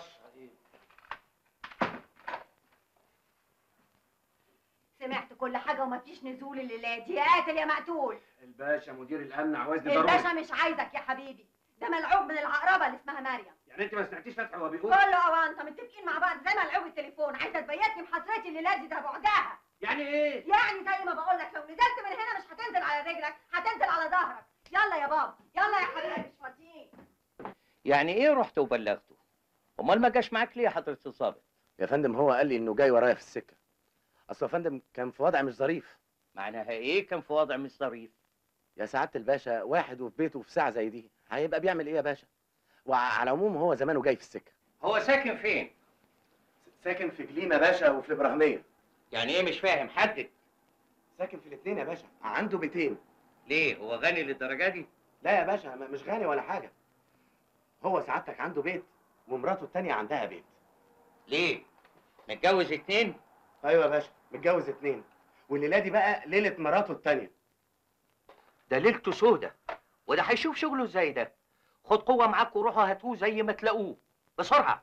سمعت كل حاجه ومفيش نزول الليله دي يا قاتل يا مقتول الباشا مدير الامن عاوزني ضروري الباشا مش عايزك يا حبيبي ده ملعوب من العقربه اللي اسمها مريم يعني انت ما سمعتيش فتحي وهو بيقول كله اوانطه متفقين مع بعض زي ملعوب التليفون عايزه تبيتني بحسرتي الليله دي ده بعدها يعني ايه يعني زي ما بقول لك لو نزلت من هنا مش هتنزل على رجلك هتنزل على ظهرك يلا يا بابا يلا يا حبيبي مش فاضيين يعني ايه رحت وبلغته امال ما جاش معاك ليه يا حضره الظابط يا فندم هو قال لي انه جاي ورايا في السكه اصل يا فندم كان في وضع مش ظريف معناها ايه كان في وضع مش ظريف يا سعاده الباشا واحد وفي بيته في ساعه زي دي هيبقى بيعمل ايه يا باشا وعلى العموم هو زمانه جاي في السكه هو ساكن فين ساكن في جليم يا باشا وفي الابراهيميه يعني ايه مش فاهم حدد ساكن في الاثنين يا باشا عنده بيتين ليه هو غني للدرجه دي لا يا باشا م- مش غني ولا حاجه هو سعادتك عنده بيت ومراته التانية عندها بيت ليه متجوز اتنين ايوه يا باشا متجوز اتنين والليله دي بقى ليله مراته التانية ده ليلته سودة وده هيشوف شغله ازاي ده خد قوه معاك وروحوا هاتوه زي ما تلاقوه بسرعه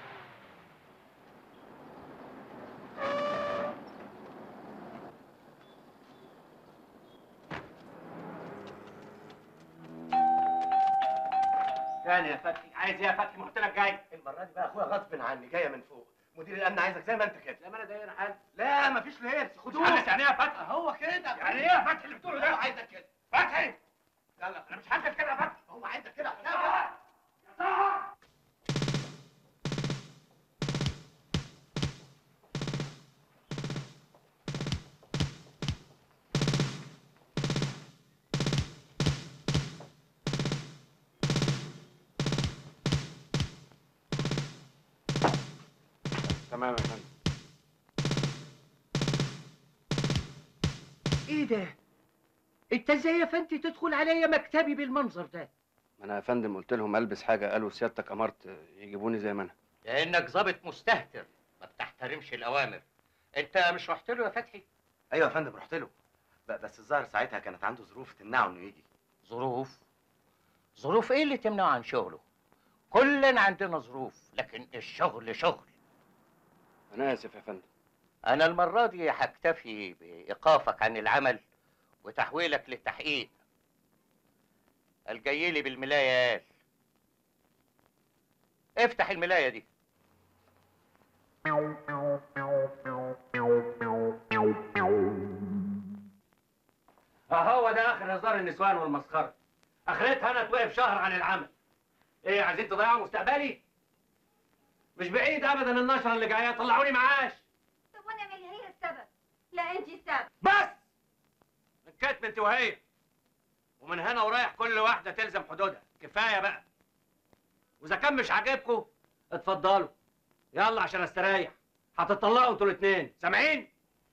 تاني يا فتحي عايز ايه يا فتحي ما قلت لك جاي المره دي بقى اخويا غصب عني جايه من فوق مدير الامن عايزك زي ما انت كده لا ما انا داير حال لا مفيش لبس خدوه مش يعني ايه يا فتحي هو كده يعني ايه يا فتحي اللي بتقوله ده هو عايزك كده فتحي يلا انا مش عايزك كده يا فتحي هو عايزك كده تمام يا فندم ايه ده انت ازاي يا فندي تدخل عليا مكتبي بالمنظر ده ما انا يا فندم قلت لهم البس حاجه قالوا سيادتك امرت يجيبوني زي ما انا لانك ظابط مستهتر تحترمش الاوامر انت مش رحت له يا فتحي ايوه يا فندم رحت له ب- بس الظاهر ساعتها كانت عنده ظروف تمنعه انه يجي ظروف ظروف ايه اللي تمنعه عن شغله كلنا عندنا ظروف لكن الشغل شغل انا اسف يا فندم انا المره دي هكتفي بايقافك عن العمل وتحويلك للتحقيق الجاي لي بالملايه قال افتح الملايه دي اهو ده اخر هزار النسوان والمسخره اخرتها انا توقف شهر عن العمل ايه عايزين تضيعوا مستقبلي مش بعيد ابدا النشره اللي جايه طلعوني معاش طب وانا مالي هي السبب لا انت السبب بس من كتم انت وهي ومن هنا ورايح كل واحده تلزم حدودها كفايه بقى واذا كان مش عاجبكم اتفضلوا يلا عشان استريح هتطلقوا انتوا الاثنين سامعين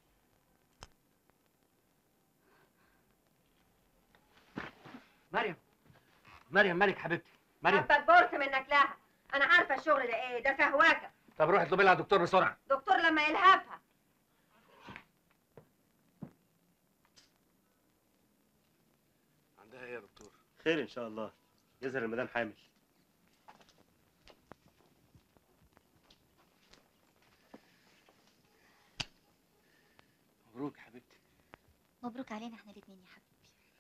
مريم مريم مالك حبيبتي مريم حبة بورس منك لها انا عارفه الشغل ده ايه ده سهواكه طب روح اطلبي لها دكتور بسرعه دكتور لما يلهفها عندها ايه يا دكتور خير ان شاء الله يظهر المدام حامل مبروك يا حبيبتي مبروك علينا احنا الاثنين يا حبيبي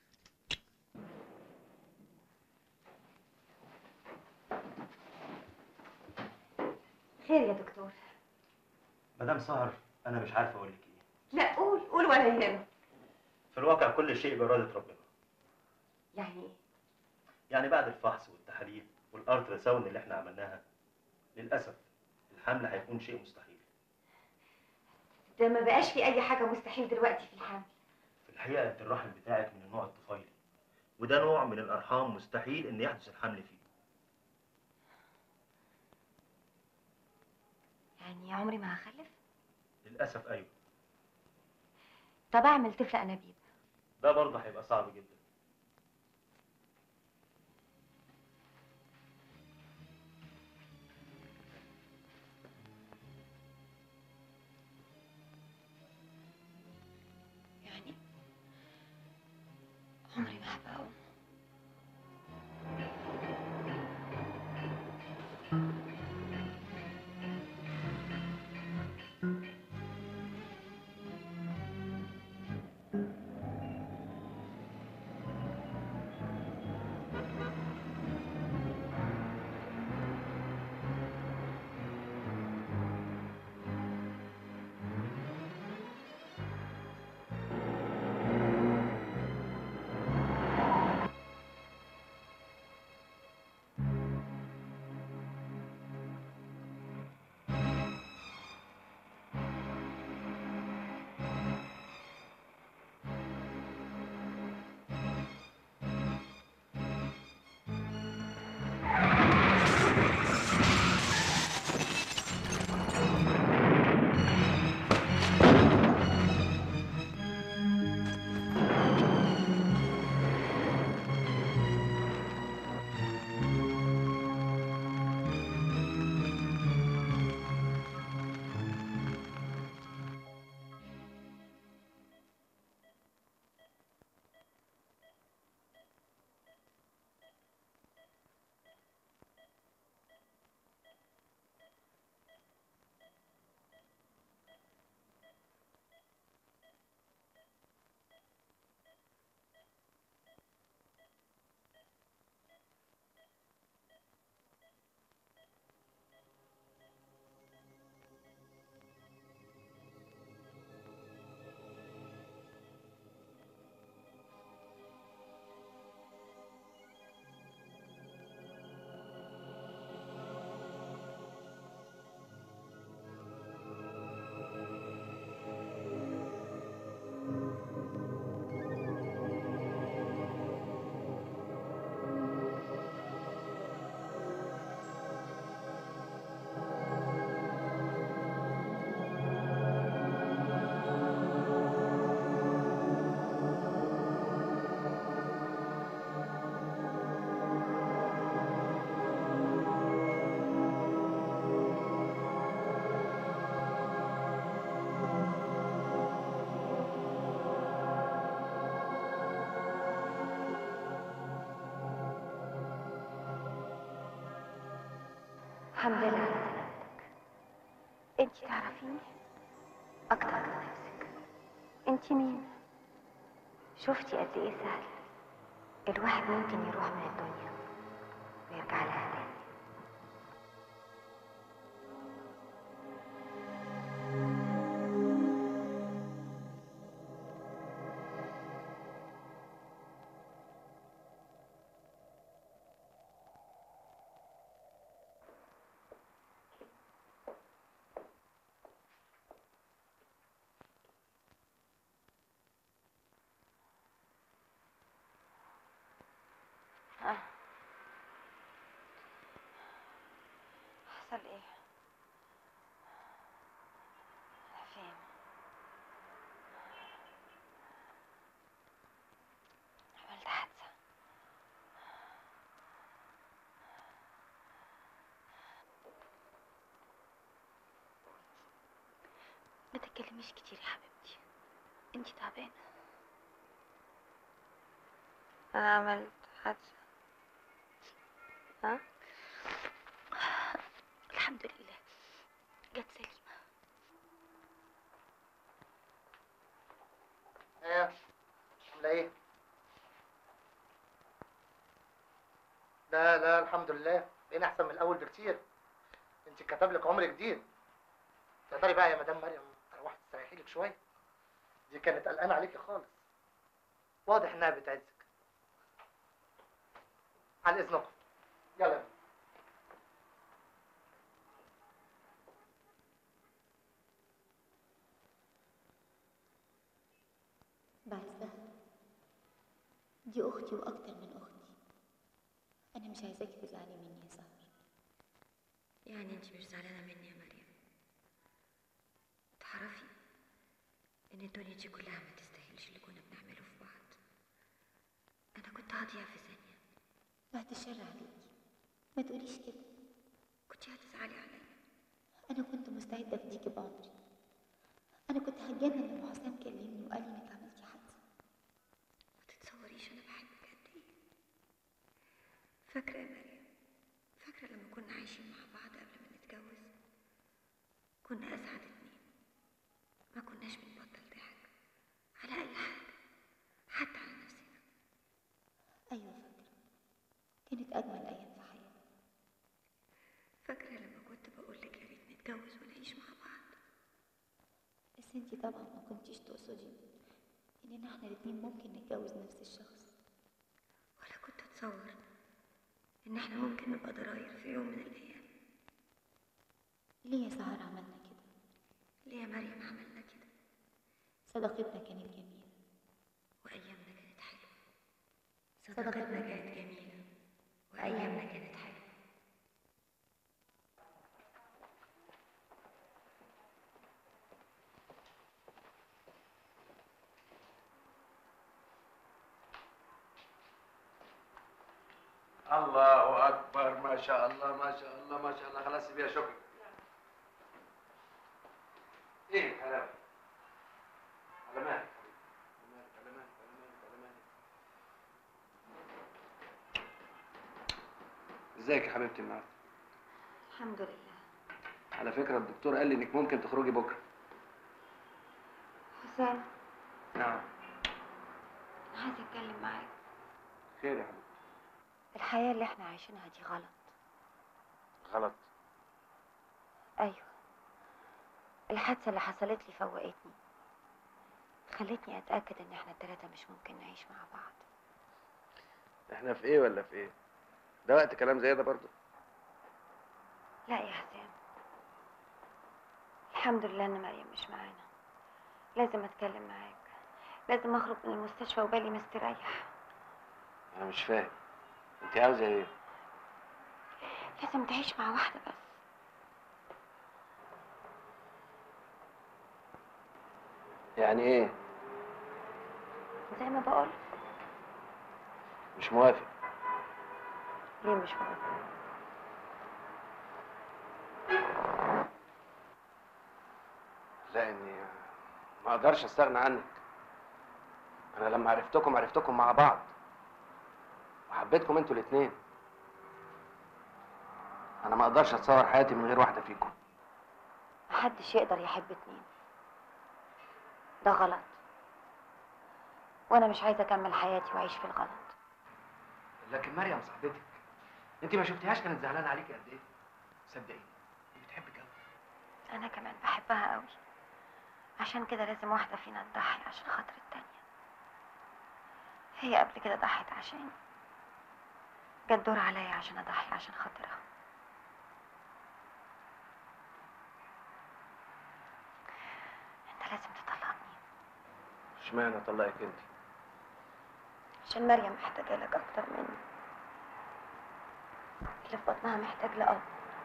خير يا دكتور مدام سهر انا مش عارف اقول لك ايه لا قول قول ولا يهمك في الواقع كل شيء باراده ربنا يعني ايه يعني بعد الفحص والتحاليل والالترا ساوند اللي احنا عملناها للاسف الحمل هيكون شيء مستحيل ده ما بقاش في اي حاجه مستحيل دلوقتي في الحمل في الحقيقه انت الرحم بتاعك من النوع الطفيلي وده نوع من الارحام مستحيل ان يحدث الحمل فيه يعني عمري ما هخلف للاسف ايوه طب اعمل طفل انابيب ده برضه هيبقى صعب جدا يعني عمري ما هبقى أم الحمد لله على سلامتك انت تعرفيني اكتر من نفسك انت مين شفتي قد ايه سهل الواحد ممكن يروح من الدنيا ويرجع لها تاني ها حصل ايه فين عملت حادثة ما تتكلميش كتير يا حبيبتي انتي تعبانة انا عملت حادثة ها الحمد لله جت سليمة ايه عامله ايه لا لا الحمد لله بقينا احسن من الاول بكتير انت كتب لك عمر جديد تقدري بقى يا مدام مريم تروحي تستريحي لك شويه دي كانت قلقانه عليكي خالص واضح انها بتعزك على اذنكم يلا بعزها دي أختي وأكتر من أختي أنا مش عايزاكي تزعلي مني يا سهر يعني انت مش زعلانه مني يا مريم تعرفي ان الدنيا دي كلها ما تستاهلش اللي كنا بنعمله في بعض انا كنت هضيع في ثانيه بعد الشر عليكي ما تقوليش كده كنت هتزعلي عليا أنا كنت مستعدة أفديكي بعمري أنا كنت هتجنن لما حسام كلمني وقال لي إنك عملتي حادثة ما تتصوريش انا بحبك قد ايه فاكره يا مريم فاكره لما كنا عايشين مع بعض قبل ما نتجوز كنا اسعد اتنين ما كناش بنبطل ضحك على اي حاجه حتى على نفسنا أيوة فاكرة كانت أجمل أيام في حياتي فاكره لما كنت بقول لك يا ريت نتجوز ونعيش مع بعض بس انتي طبعا ما كنتيش تقصدي إننا احنا الاتنين ممكن نتجوز نفس الشخص ولا كنت اتصور ان احنا ممكن نبقى ضراير في يوم من الايام ليه يا سهر عملنا كده ليه يا مريم عملنا كده صداقتنا كانت جميلة وايامنا كانت حلوه صداقتنا كانت جميله وايامنا كانت حلوه الله اكبر ما شاء الله ما شاء الله ما شاء الله خلاص سيبيها شكرا ايه الكلام على مالك على مالك على مالك على مالك على مالك ازيك يا حبيبتي النهارده الحمد لله على فكره الدكتور قال لي انك ممكن تخرجي بكره حسام نعم عايزه اتكلم معاك خير يا حبيبتي الحياه اللي احنا عايشينها دي غلط غلط ايوه الحادثه اللي حصلت لي فوقتني خلتني اتاكد ان احنا التلاته مش ممكن نعيش مع بعض احنا في ايه ولا في ايه ده وقت كلام زي ده برضه لا يا حسام الحمد لله ان مريم مش معانا لازم اتكلم معاك لازم اخرج من المستشفى وبالي مستريح انا مش فاهم انت عاوزه ايه لازم تعيش مع واحده بس يعني ايه زي ما بقول مش موافق ليه مش موافقه لاني ما اقدرش استغنى عنك انا لما عرفتكم عرفتكم مع بعض وحبيتكم انتوا الاتنين انا ما اقدرش اتصور حياتي من غير واحده فيكم محدش يقدر يحب اتنين ده غلط وانا مش عايزه اكمل حياتي واعيش في الغلط لكن مريم صاحبتك انت ما شفتيهاش كانت زعلانه عليكي قد ايه صدقيني بتحبك قوي انا كمان بحبها قوي عشان كده لازم واحده فينا تضحي عشان خاطر التانية هي قبل كده ضحت عشاني جت دور عليا عشان اضحي عشان خاطرها انت لازم تطلقني اشمعنى طلقك انت عشان مريم محتاجة لك أكتر مني اللي في بطنها محتاج لأب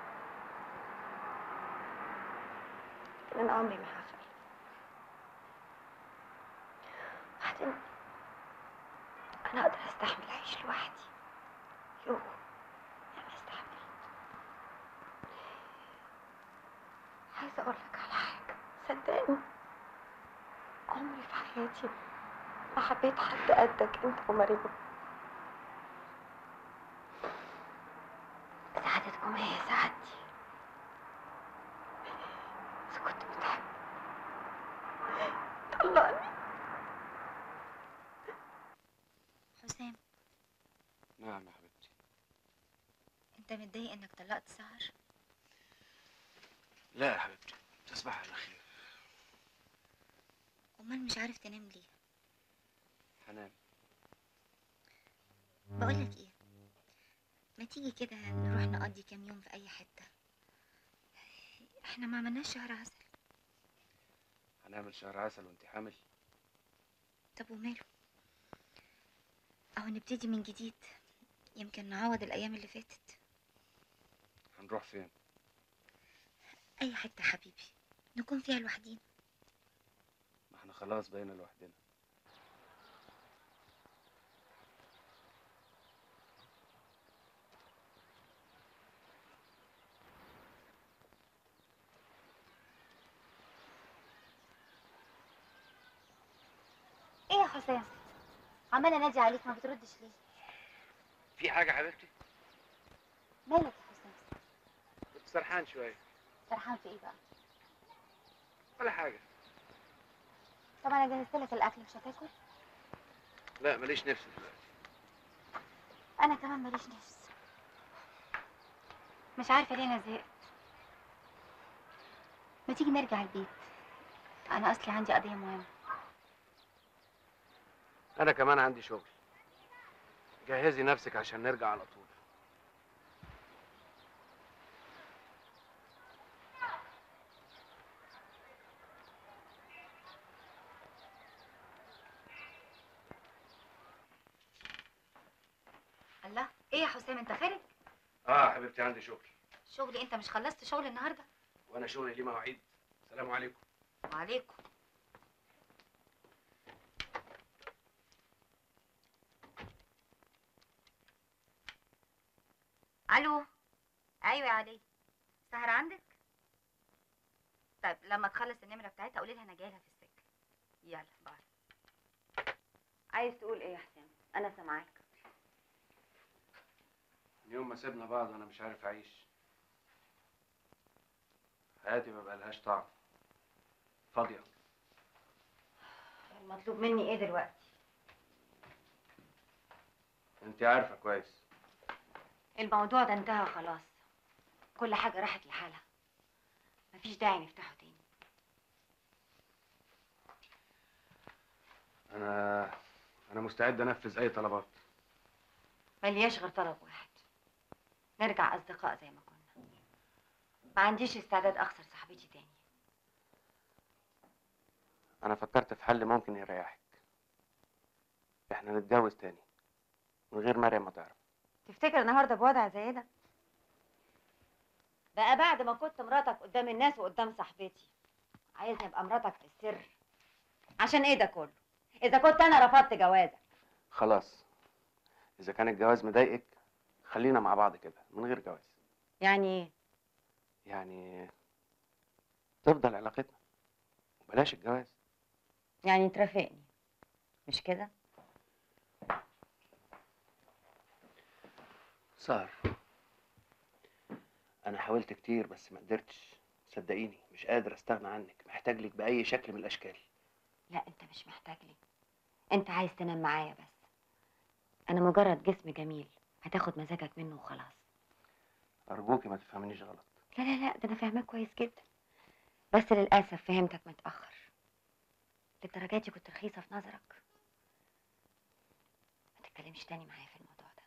لكن أنا عمري ما هخلف بعدين أنا أقدر أستحمل أعيش لوحدي يوه أنا استحملت عايزة أقول لك على حاجة صدقني عمري في حياتي ما حبيت حد قدك انت ومريم سعادتكم هي سعادتي إذا كنت بتحب طلقني حسام نعم يا حبيبتي انت متضايق انك طلقت سهر لا يا حبيبتي تصبحي على خير امال مش عارف تنام ليه حنان بقولك ايه ما تيجي كده نروح نقضي كام يوم في اي حتة احنا ما عملناش شهر عسل هنعمل شهر عسل وانت حامل طب وماله اهو نبتدي من جديد يمكن نعوض الايام اللي فاتت هنروح فين اي حتة حبيبي نكون فيها لوحدينا ما احنا خلاص بقينا لوحدنا ايه يا حسام عمالة انادي عليك ما بتردش ليه في حاجه حبيبتي مالك يا حسام كنت سرحان شويه فرحان في ايه بقى ولا حاجه طب انا جهزت لك الاكل مش هتاكل لا ماليش نفس دلوقتي انا كمان ماليش نفس مش عارفه ليه انا زهقت ما تيجي نرجع البيت انا اصلي عندي قضيه مهمه انا كمان عندي شغل جهزي نفسك عشان نرجع على طول الله ايه يا حسام انت خارج اه حبيبتي عندي شغل شغلي انت مش خلصت شغل النهارده وانا شغلي ليه مواعيد السلام عليكم وعليكم الو ايوه يا علي سهر عندك طيب لما تخلص النمره بتاعتها قولي لها انا جايه لها في السكه يلا باي عايز تقول ايه يا حسام انا سامعاك من يوم ما سيبنا بعض انا مش عارف اعيش حياتي ما بقالهاش طعم فاضيه المطلوب مني ايه دلوقتي انت عارفه كويس الموضوع ده انتهى خلاص كل حاجة راحت لحالها مفيش داعي نفتحه تاني انا انا مستعد انفذ اي طلبات ملياش غير طلب واحد نرجع أصدقاء زي ما كنا ما عنديش استعداد أخسر صاحبتي تاني انا فكرت في حل ممكن يريحك احنا نتجوز تاني من غير مريم ما تعرف تفتكر النهارده بوضع زي ده بقى بعد ما كنت مراتك قدام الناس وقدام صاحبتي عايزني ابقى مراتك في السر عشان ايه ده كله اذا كنت انا رفضت جوازك خلاص اذا كان الجواز مضايقك خلينا مع بعض كده من غير جواز يعني ايه يعني تفضل علاقتنا وبلاش الجواز يعني ترافقني مش كده سهر انا حاولت كتير بس ما قدرتش صدقيني مش قادر استغنى عنك محتاج لك باي شكل من الاشكال لا انت مش محتاج لي انت عايز تنام معايا بس انا مجرد جسم جميل هتاخد مزاجك منه وخلاص ارجوكي ما تفهمنيش غلط لا لا لا ده انا فاهمك كويس جدا بس للاسف فهمتك متاخر للدرجه دي كنت رخيصه في نظرك ما تتكلمش تاني معايا في الموضوع ده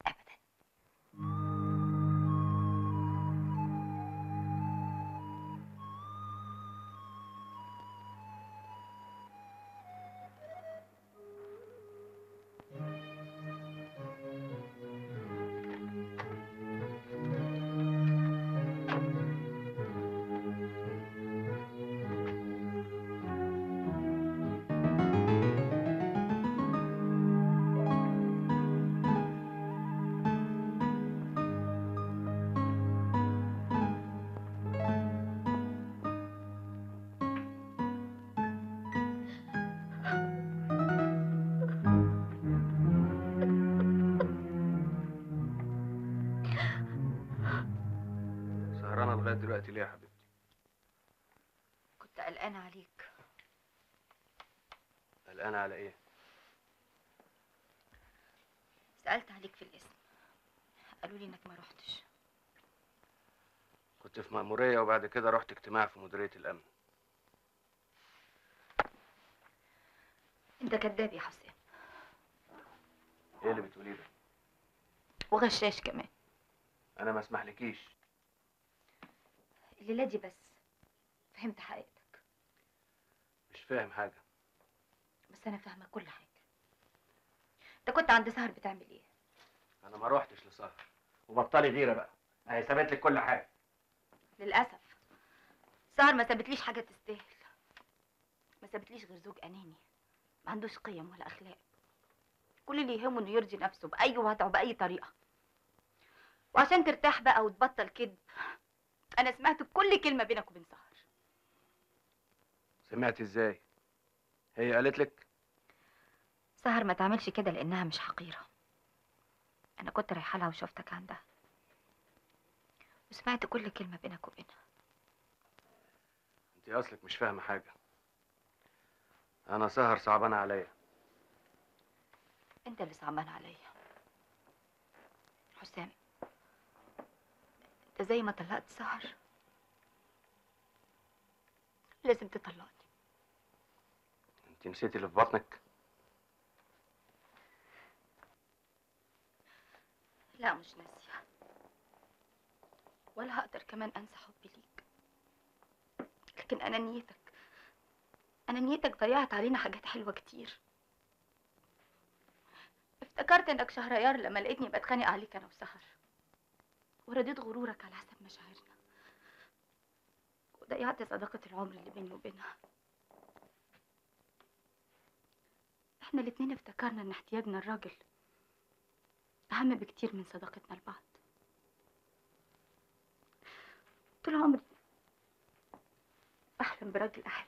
سهرانه لغايه دلوقتي ليه يا حبيبتي كنت قلقانه عليك قلقانه على ايه سالت عليك في الاسم قالوا لي انك ما رحتش كنت في مأمورية وبعد كده رحت اجتماع في مديرية الأمن انت كذاب يا حسام ايه اللي بتقوليه ده وغشاش كمان أنا ما اسمحلكيش الليله دي بس فهمت حقيقتك مش فاهم حاجة بس انا فاهمه كل حاجه انت كنت عند سهر بتعمل ايه أنا ما روحتش لسهر وبطلي غيرة بقى أهي سابت لك كل حاجة للاسف سهر ما سابتليش حاجه تستاهل ما سابتليش غير زوج اناني ما عندوش قيم ولا اخلاق كل اللي يهمه انه يرضي نفسه باي وضع وباي طريقه وعشان ترتاح بقى وتبطل كذب انا سمعت كل كلمه بينك وبين سهر سمعت ازاي هي قالت لك سهر ما تعملش كده لانها مش حقيره انا كنت رايحه لها وشفتك عندها وسمعت كل كلمه بينك وبينها انت اصلك مش فاهمة حاجة أنا سهر صعبانة عليا انت اللي صعبان عليا حسام انت زي ما طلقت سهر لازم تطلقني انت نسيتي اللي في بطنك لا مش ناسيه ولا هقدر كمان انسى حبي ليك لكن انا نيتك انا نيتك ضيعت علينا حاجات حلوه كتير افتكرت انك شهريار لما لقيتني بتخانق عليك انا وسهر ورضيت غرورك على حساب مشاعرنا وضيعت صداقة العمر اللي بيني وبينها احنا الاتنين افتكرنا ان احتياجنا الراجل اهم بكتير من صداقتنا لبعض طول عمري بحلم براجل احب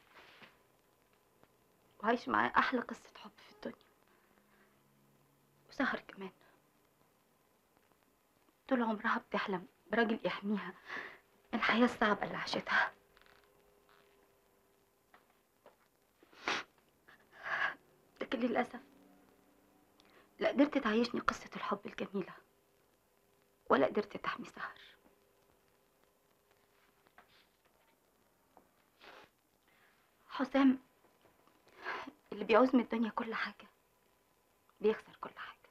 وعايش معاه احلى قصة حب في الدنيا وسهر كمان طول عمرها بتحلم براجل يحميها من الحياة الصعبة اللي عاشتها لكن للأسف لا قدرت تعيشني قصة الحب الجميلة ولا قدرت تحمي سهر حسام اللي بيعوز من الدنيا كل حاجة بيخسر كل حاجة